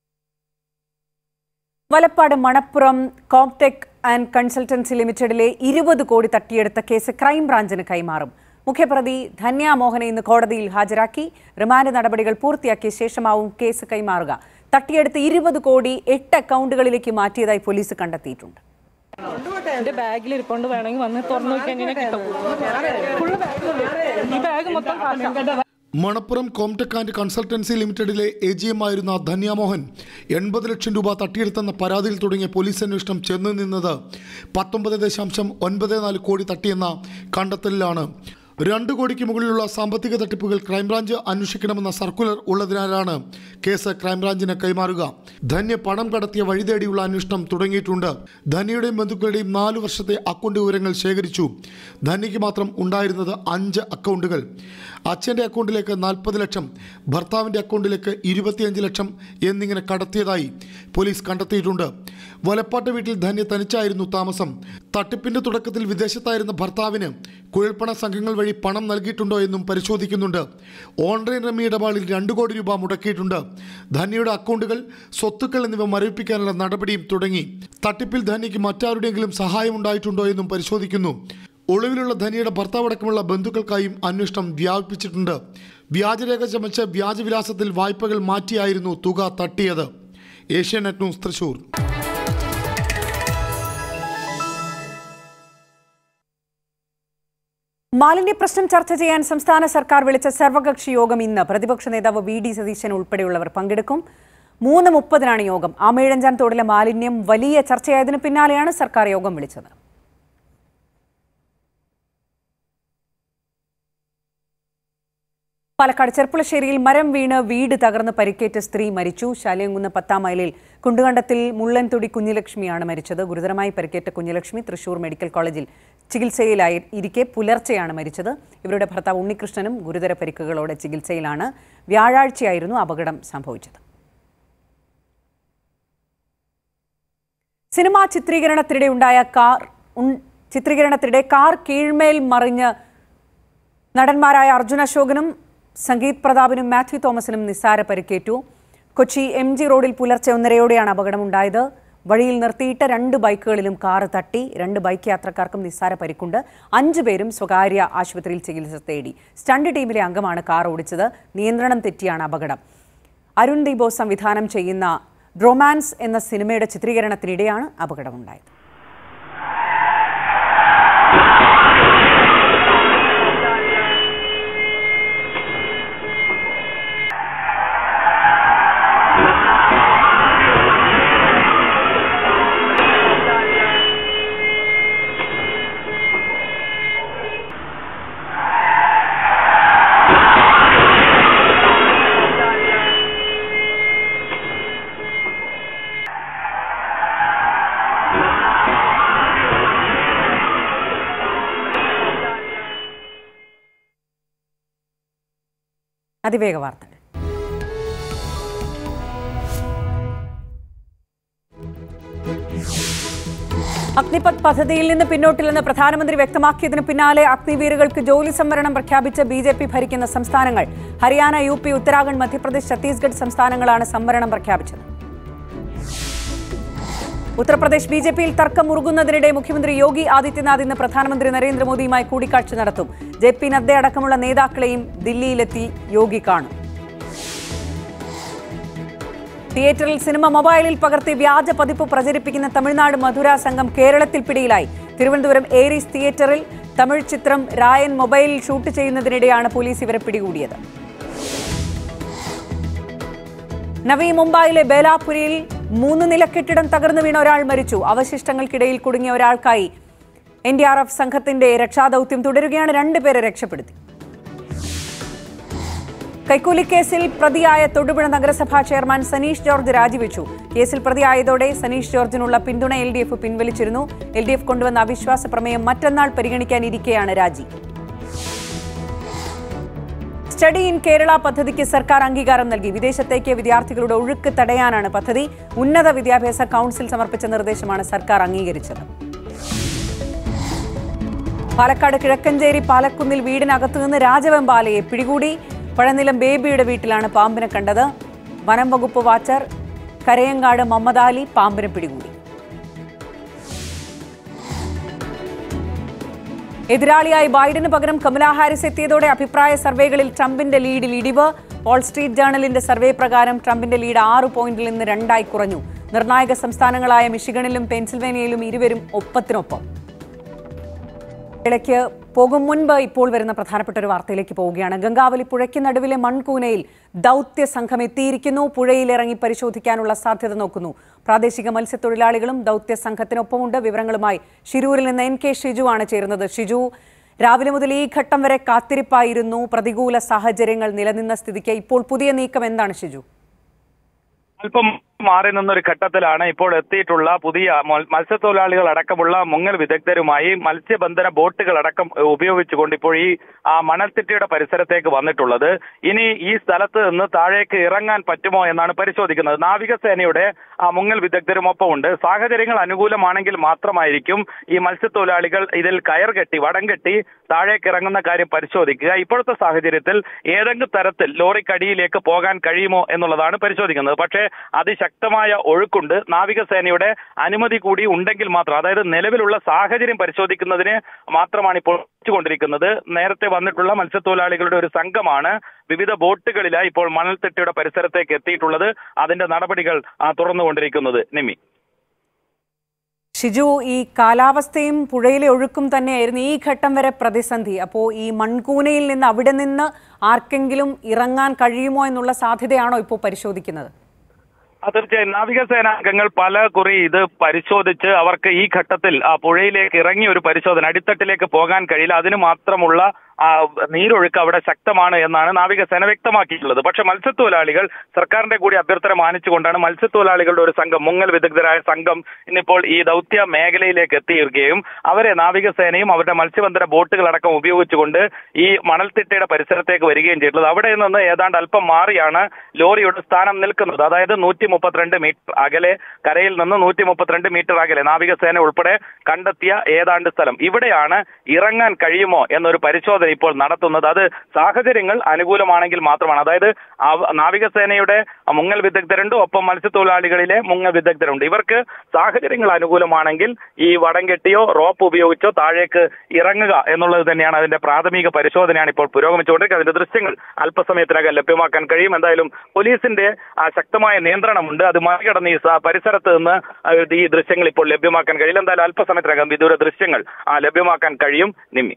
Valappad Manappuram Comtech and consultancy ലിമിറ്റഡിലെ ഇരുപത് കോടി തട്ടിയെടുത്ത കേസ് ക്രൈംബ്രാഞ്ചിന് കൈമാറും മുഖ്യപ്രതി ധന്യ മോഹനെ ഇന്ന് കോടതിയിൽ ഹാജരാക്കി റിമാൻഡ് നടപടികൾ പൂർത്തിയാക്കിയ ശേഷമാവും കേസ് കൈമാറുക തട്ടിയെടുത്ത് ഇരുപത് കോടി എട്ട് അക്കൗണ്ടുകളിലേക്ക് മാറ്റിയതായി പോലീസ് കണ്ടെത്തിയിട്ടുണ്ട് എന്റെ ബാഗിൽ ഇരിപ്പുണ്ട് വേണമെങ്കിൽ വന്ന് തുറന്നു നോക്കി എങ്ങനെ കിട്ടും ഫുള്ള് ബാഗ് ഈ ബാഗ് മൊത്തം കാശാ. മണപ്പുറം കോംടെക് ആൻഡ് കൺസൾട്ടൻസി ലിമിറ്റഡിലെ എ ജി എം ആയിരുന്ന ധന്യാമോഹൻ എൺപത് ലക്ഷം രൂപ തട്ടിയെടുത്തെന്ന പരാതിയിൽ തുടങ്ങിയ പോലീസ് അന്വേഷണം ചെന്ന് നിന്നത് പത്തൊമ്പത് ദശാംശം ഒൻപത് നാല് കോടി തട്ടിയെന്ന കണ്ടെത്തലിലാണ് രണ്ട് കോടിക്ക് മുകളിലുള്ള സാമ്പത്തിക തട്ടിപ്പുകൾ ക്രൈംബ്രാഞ്ച് അന്വേഷിക്കണമെന്ന സർക്കുലർ ഉള്ളതിനാലാണ് കേസ് ക്രൈംബ്രാഞ്ചിന് കൈമാറുക ധന്യ പണം കടത്തിയ വഴി തേടിയുള്ള അന്വേഷണം തുടങ്ങിയിട്ടുണ്ട് ധന്യയുടെയും ബന്ധുക്കളുടെയും നാല് വർഷത്തെ അക്കൗണ്ട് വിവരങ്ങൾ ശേഖരിച്ചു ധന്യയ്ക്ക് മാത്രം ഉണ്ടായിരുന്നത് അഞ്ച് അക്കൗണ്ടുകൾ അച്ഛൻ്റെ അക്കൗണ്ടിലേക്ക് നാൽപ്പത് ലക്ഷം ഭർത്താവിൻ്റെ അക്കൗണ്ടിലേക്ക് ഇരുപത്തിയഞ്ച് ലക്ഷം എന്നിങ്ങനെ കടത്തിയതായി പോലീസ് കണ്ടെത്തിയിട്ടുണ്ട് വലപ്പാട്ട് വീട്ടിൽ ധന്യ തനിച്ചായിരുന്നു താമസം തട്ടിപ്പിന്റെ തുടക്കത്തിൽ വിദേശത്തായിരുന്ന ഭർത്താവിന് കുഴൽപ്പണ സംഘങ്ങൾ വഴി പണം നൽകിയിട്ടുണ്ടോ എന്നും പരിശോധിക്കുന്നുണ്ട് ഓൺലൈൻ റമ്മി ഇടപാടിൽ രണ്ട് കോടി രൂപ മുടക്കിയിട്ടുണ്ട് ധന്യയുടെ അക്കൗണ്ടുകൾ സ്വത്തുക്കൾ എന്നിവ മരവിപ്പിക്കാനുള്ള നടപടിയും തുടങ്ങി തട്ടിപ്പിൽ ധന്യയ്ക്ക് മറ്റാരുടെയെങ്കിലും സഹായം ഉണ്ടായിട്ടുണ്ടോ എന്നും പരിശോധിക്കുന്നു ഒളിവിലുള്ള ധനിയുടെ ഭർത്താവടക്കമുള്ള ബന്ധുക്കൾക്കായും അന്വേഷണം വ്യാപിപ്പിച്ചിട്ടുണ്ട് വ്യാജരേഖ ചമച്ച് വ്യാജവിലാസത്തിൽ വായ്പകൾ മാറ്റിയായിരുന്നു തുക തട്ടിയത് ഏഷ്യാനെറ്റ് ന്യൂസ് തൃശൂർ മാലിന്യ പ്രശ്നം ചർച്ച ചെയ്യാൻ സംസ്ഥാന സർക്കാർ വിളിച്ച സർവകക്ഷി യോഗം ഇന്ന് പ്രതിപക്ഷ നേതാവ് വി ഡി സതീശൻ ഉൾപ്പെടെയുള്ളവർ പങ്കെടുക്കും മൂന്ന് മുപ്പതിനാണ് യോഗം ആമേഴഞ്ചാൻ തോടിലെ മാലിന്യം വലിയ ചർച്ചയായതിനു പിന്നാലെയാണ് സർക്കാർ യോഗം വിളിച്ചത് പാലക്കാട് ചെർപ്പുളശ്ശേരിയിൽ മരം വീണ് വീട് തകർന്ന് പരിക്കേറ്റ സ്ത്രീ മരിച്ചു ശാലിയങ്കുന്ന് പത്താം മൈലിൽ കുണ്ടുകണ്ടത്തിൽ മുള്ളൻതുടി കുഞ്ഞിലക്ഷ്മിയാണ് മരിച്ചത് ഗുരുതരമായി പരിക്കേറ്റ കുഞ്ഞിലക്ഷ്മി തൃശൂർ മെഡിക്കൽ കോളേജിൽ ചികിത്സയിലായി ഇരിക്കെ പുലർച്ചെയാണ് മരിച്ചത് ഇവരുടെ ഭർത്താവ് ഉണ്ണികൃഷ്ണനും ഗുരുതര പരിക്കുകളോടെ ചികിത്സയിലാണ് വ്യാഴാഴ്ചയായിരുന്നു അപകടം സംഭവിച്ചത് സിനിമാ ചിത്രീകരണത്തിനിടെ ഉണ്ടായ കാർ ഉൺ- ചിത്രീകരണത്തിനിടെ കാർ കീഴ്മേൽ മറിഞ്ഞ് നടന്മാരായ അർജുൻ അശോകനും സംഗീത് പ്രതാപിനും മാത്യു തോമസിനും നിസ്സാര പരിക്കേറ്റു കൊച്ചി എം ജി റോഡിൽ പുലർച്ചെ ഒന്നരയോടെയാണ് അപകടമുണ്ടായത് വഴിയിൽ നിർത്തിയിട്ട രണ്ട് ബൈക്കുകളിലും കാറ് തട്ടി രണ്ട് ബൈക്ക് യാത്രക്കാർക്കും നിസ്സാര പരിക്കുണ്ട് അഞ്ചു പേരും സ്വകാര്യ ആശുപത്രിയിൽ ചികിത്സ തേടി സ്റ്റണ്ട് ടീമിലെ അംഗമാണ് കാർ ഓടിച്ചത് നിയന്ത്രണം തെറ്റിയാണ് അപകടം അരുൺ ദീപോ സംവിധാനം ചെയ്യുന്ന റൊമാൻസ് എന്ന സിനിമയുടെ ചിത്രീകരണത്തിനിടെയാണ് അപകടമുണ്ടായത് അതിവേഗ വാർത്തകൾ അഗ്നിപത് പദ്ധതിയിൽ നിന്ന് പിന്നോട്ടില്ലെന്ന് പ്രധാനമന്ത്രി വ്യക്തമാക്കിയതിന് പിന്നാലെ അഗ്നിവീറുകൾക്ക് ജോലി സംവരണം പ്രഖ്യാപിച്ച ബി ജെ പി ഭരിക്കുന്ന സംസ്ഥാനങ്ങൾ ഹരിയാന യു പി ഉത്തരാഖണ്ഡ് മധ്യപ്രദേശ് ഛത്തീസ്ഗഡ് സംസ്ഥാനങ്ങളാണ് സംവരണം പ്രഖ്യാപിച്ചത് ഉത്തർപ്രദേശ് ബി ജെ പിയിൽ തർക്കം മുറുകുന്നതിനിടെ മുഖ്യമന്ത്രി യോഗി ആദിത്യനാഥ് ഇന്ന് പ്രധാനമന്ത്രി നരേന്ദ്രമോദിയുമായി കൂടിക്കാഴ്ച നടത്തും ജെ പി നദ്ദ അടക്കമുള്ള നേതാക്കളെയും ദില്ലിയിലെത്തി യോഗി കാണും തിയേറ്ററിൽ സിനിമ മൊബൈലിൽ പകർത്തി വ്യാജ പതിപ്പ് പ്രചരിപ്പിക്കുന്ന തമിഴ്നാട് മധുര സംഘം കേരളത്തിൽ പിടിയിലായി തിരുവനന്തപുരം ഏരീസ് തിയേറ്ററിൽ തമിഴ് ചിത്രം രായൻ മൊബൈലിൽ ഷൂട്ട് ചെയ്യുന്നതിനിടെയാണ് പോലീസ് ഇവരെ പിടികൂടിയത് നവി മുംബൈയിലെ ബേലാപുരിയിൽ മൂന്ന് നില കെട്ടിടം തകർന്നു വീണ ഒരാൾ മരിച്ചു അവശിഷ്ടങ്ങൾക്കിടയിൽ കുടുങ്ങിയ ഒരാൾക്കായി എൻ ഡി ആർ എഫ് സംഘത്തിന്റെ രക്ഷാദൌത്യം തുടരുകയാണ് രണ്ടുപേരെ രക്ഷപ്പെടുത്തി കൈക്കൂലി കേസിൽ പ്രതിയായ തൊടുപുഴ നഗരസഭാ ചെയർമാൻ സനീഷ് ജോർജ് രാജിവെച്ചു കേസിൽ പ്രതിയായതോടെ സനീഷ് ജോർജിനുള്ള പിന്തുണ എൽ ഡി എഫ് പിൻവലിച്ചിരുന്നു എൽ ഡി എഫ് കൊണ്ടുവന്ന അവിശ്വാസ പ്രമേയം മറ്റന്നാൾ പരിഗണിക്കാനിരിക്കെയാണ് രാജി സ്റ്റഡി ഇൻ കേരള പദ്ധതിക്ക് സർക്കാർ അംഗീകാരം നൽകി വിദേശത്തേക്ക് വിദ്യാർത്ഥികളുടെ ഒഴുക്ക് തടയാനാണ് പദ്ധതി ഉന്നത വിദ്യാഭ്യാസ കൗൺസിൽ സമർപ്പിച്ച നിർദ്ദേശമാണ് സർക്കാർ അംഗീകരിച്ചത് പാലക്കാട് കിഴക്കഞ്ചേരി പാലക്കുന്നിൽ വീടിനകത്തു നിന്ന് രാജവെമ്പാലയെ പിടികൂടി പഴനിലം ബേബിയുടെ വീട്ടിലാണ് പാമ്പിനെ കണ്ടത് വനം വകുപ്പ് വാച്ചർ കരയങ്ങാട് മമ്മദാലി പാമ്പിനെ പിടികൂടി എതിരാളിയായി ബൈഡന് പകരം കമലാ ഹാരിസ് എത്തിയതോടെ അഭിപ്രായ സർവേകളിൽ ട്രംപിന്റെ ലീഡിൽ ഇടിവ് വാൾ സ്ട്രീറ്റ് ജേണലിന്റെ സർവേ പ്രകാരം ട്രംപിന്റെ ലീഡ് ആറ് പോയിന്റിൽ നിന്ന് രണ്ടായി കുറഞ്ഞു നിർണായക സംസ്ഥാനങ്ങളായ മിഷിഗണിലും പെൻസിൽവേനിയയിലും ഇരുവരും ഒപ്പത്തിനൊപ്പം ഇടയ്ക്ക് പോകും മുൻപ് ഇപ്പോൾ വരുന്ന പ്രധാനപ്പെട്ട ഒരു വാർത്തയിലേക്ക് പോവുകയാണ് ഗംഗാവലി പുഴയ്ക്ക് നടുവിലെ മൺകൂനയിൽ ദൗത്യ സംഘം എത്തിയിരിക്കുന്നു പുഴയിൽ ഇറങ്ങി പരിശോധിക്കാനുള്ള സാധ്യത നോക്കുന്നു പ്രാദേശിക മത്സ്യത്തൊഴിലാളികളും ദൗത്യ സംഘത്തിനൊപ്പമുണ്ട് വിവരങ്ങളുമായി ഷിരൂരിൽ നിന്ന് എൻ കെ ഷിജു ആണ് ചേരുന്നത് ഷിജു രാവിലെ മുതൽ ഈ ഘട്ടം വരെ കാത്തിരിപ്പായിരുന്നു പ്രതികൂല സാഹചര്യങ്ങൾ നിലനിന്ന സ്ഥിതിക്ക് ഇപ്പോൾ പുതിയ നീക്കം എന്താണ് ഷിജു അല്പം മാറി നിന്നൊരു ഘട്ടത്തിലാണ് ഇപ്പോൾ എത്തിയിട്ടുള്ള പുതിയ മൽ- മത്സ്യത്തൊഴിലാളികൾ അടക്കമുള്ള മുങ്ങൽ വിദഗ്ധരുമായി മത്സ്യബന്ധന ബോട്ടുകൾ അടക്കം ഉപയോഗിച്ചുകൊണ്ട് ഇപ്പോൾ ഈ ആ മണൽത്തിട്ടയുടെ പരിസരത്തേക്ക് വന്നിട്ടുള്ളത് ഇനി ഈ സ്ഥലത്ത് നിന്ന് താഴേക്ക് ഇറങ്ങാൻ പറ്റുമോ എന്നാണ് പരിശോധിക്കുന്നത് നാവികസേനയുടെ ആ മുങ്ങൽ വിദഗ്ധരും ഒപ്പമുണ്ട് സാഹചര്യങ്ങൾ അനുകൂലമാണെങ്കിൽ മാത്രമായിരിക്കും ഈ മത്സ്യത്തൊഴിലാളികൾ ഇതിൽ കയർ കെട്ടി വടം കെട്ടി താഴേക്ക് ഇറങ്ങുന്ന കാര്യം പരിശോധിക്കുക ഇപ്പോഴത്തെ സാഹചര്യത്തിൽ ഏതെങ്കിലും തരത്തിൽ ലോറിക്കടിയിലേക്ക് പോകാൻ കഴിയുമോ എന്നുള്ളതാണ് പരിശോധിക്കുന്നത് പക്ഷേ അതിശക്തമായ ഒഴുക്കുണ്ട് നാവികസേനയുടെ അനുമതി കൂടി ഉണ്ടെങ്കിൽ മാത്രം അതായത് നിലവിലുള്ള സാഹചര്യം പരിശോധിക്കുന്നതിന് മാത്രമാണ് ഇപ്പോൾ കൊണ്ടിരിക്കുന്നത് നേരത്തെ വന്നിട്ടുള്ള മത്സ്യത്തൊഴിലാളികളുടെ ഒരു സംഘമാണ് വിവിധ ബോട്ടുകളിലായി ഇപ്പോൾ മണൽത്തിട്ടയുടെ പരിസരത്തേക്ക് എത്തിയിട്ടുള്ളത് അതിന്റെ നടപടികൾ ആ, തുറന്നുകൊണ്ടിരിക്കുന്നത് നിമി ഷിജു ഈ കാലാവസ്ഥയും പുഴയിലെ ഒഴുക്കും തന്നെയായിരുന്നു ഈ ഘട്ടം വരെ പ്രതിസന്ധി അപ്പോൾ ഈ മൺകൂനയിൽ നിന്ന് അവിടെ നിന്ന് ആർക്കെങ്കിലും ഇറങ്ങാൻ കഴിയുമോ എന്നുള്ള സാധ്യതയാണോ ഇപ്പോൾ പരിശോധിക്കുന്നത് ആ, തീർച്ചയായും നാവികസേന അംഗങ്ങൾ പല കുറി ഇത് പരിശോധിച്ച് അവർക്ക് ഈ ഘട്ടത്തിൽ ആ പുഴയിലേക്ക് ഇറങ്ങി ഒരു പരിശോധന അടിത്തട്ടിലേക്ക് പോകാൻ കഴിയില്ല അതിന് മാത്രമുള്ള ആ നീരൊഴുക്ക് അവിടെ ശക്തമാണ് എന്നാണ് നാവികസേന വ്യക്തമാക്കിയിട്ടുള്ളത് പക്ഷെ മത്സ്യത്തൊഴിലാളികൾ സർക്കാരിന്റെ കൂടി അഭ്യർത്ഥന മാനിച്ചുകൊണ്ടാണ് മത്സ്യത്തൊഴിലാളികളുടെ ഒരു സംഘം മുങ്ങൽ വിദഗ്ധരായ സംഘം ഇന്നിപ്പോൾ ഈ ദൗത്യ മേഖലയിലേക്ക് എത്തിയിരിക്കുകയും അവരെ നാവികസേനയും അവരുടെ മത്സ്യബന്ധന ബോട്ടുകളടക്കം ഉപയോഗിച്ചുകൊണ്ട് ഈ മണൽത്തിട്ടയുടെ പരിസരത്തേക്ക് വരികയും ചെയ്തിട്ടുള്ളത് അവിടെ നിന്ന് ഏതാണ്ട് അല്പം മാറിയാണ് ലോറിയുടെ സ്ഥാനം നിൽക്കുന്നത് അതായത് നൂറ്റി മുപ്പത്തിരണ്ട് മീറ്റർ അകലെ കരയിൽ നിന്ന് നൂറ്റി മുപ്പത്തിരണ്ട് മീറ്റർ അകലെ നാവികസേന ഉൾപ്പെടെ കണ്ടെത്തിയ ഏതാണ്ട് സ്ഥലം ഇവിടെയാണ് ഇറങ്ങാൻ കഴിയുമോ എന്നൊരു പരിശോധന ഇപ്പോൾ നടത്തുന്നത് അത് സാഹചര്യങ്ങൾ അനുകൂലമാണെങ്കിൽ മാത്രമാണ് അതായത് അവ- നാവികസേനയുടെ മുങ്ങൽ വിദഗ്ധരുണ്ട് ഒപ്പം മത്സ്യത്തൊഴിലാളികളിലെ മുങ്ങൽ വിദഗ്ധരുണ്ട് ഇവർക്ക് സാഹചര്യങ്ങൾ അനുകൂലമാണെങ്കിൽ ഈ വടം കെട്ടിയോ റോപ്പ് ഉപയോഗിച്ചോ താഴേക്ക് ഇറങ്ങുക എന്നുള്ളത് തന്നെയാണ് അതിന്റെ പ്രാഥമിക പരിശോധനയാണ് ഇപ്പോൾ പുരോഗമിച്ചുകൊണ്ടിരിക്കുന്നത് അതിന്റെ ദൃശ്യങ്ങൾ അല്പസമയത്തിനകം ലഭ്യമാക്കാൻ കഴിയും എന്തായാലും പോലീസിന്റെ ആ, ശക്തമായ നിയന്ത്രണമുണ്ട് അത് മറികടന്ന് ഈ സ- പരിസരത്ത് നിന്ന് ആ, ഈ ദൃശ്യങ്ങൾ ഇപ്പോൾ ലഭ്യമാക്കാൻ കഴിയില്ല എന്തായാലും അല്പസമയത്തിനകം വിദൂര ദൃശ്യങ്ങൾ ആ, ലഭ്യമാക്കാൻ കഴിയും നിമ്മി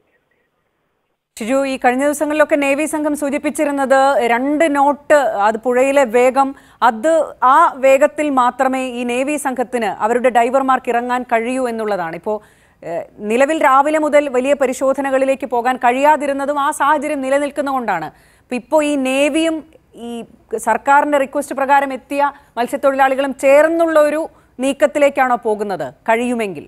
ഷിജു ഈ കഴിഞ്ഞ ദിവസങ്ങളിലൊക്കെ നേവി സംഘം സൂചിപ്പിച്ചിരുന്നത് രണ്ട് നോട്ട് അത് പുഴയിലെ വേഗം അത് ആ വേഗത്തിൽ മാത്രമേ ഈ നേവി സംഘത്തിന് അവരുടെ ഡൈവർമാർക്ക് ഇറങ്ങാൻ കഴിയൂ എന്നുള്ളതാണ് ഇപ്പോൾ ഏഹ്, നിലവിൽ രാവിലെ മുതൽ വലിയ പരിശോധനകളിലേക്ക് പോകാൻ കഴിയാതിരുന്നതും ആ സാഹചര്യം നിലനിൽക്കുന്നതുകൊണ്ടാണ് അപ്പൊ ഇപ്പോൾ ഈ നേവിയും ഈ സർക്കാരിന്റെ റിക്വസ്റ്റ് പ്രകാരം എത്തിയ മത്സ്യത്തൊഴിലാളികളും ചേർന്നുള്ള ഒരു നീക്കത്തിലേക്കാണോ പോകുന്നത് കഴിയുമെങ്കിൽ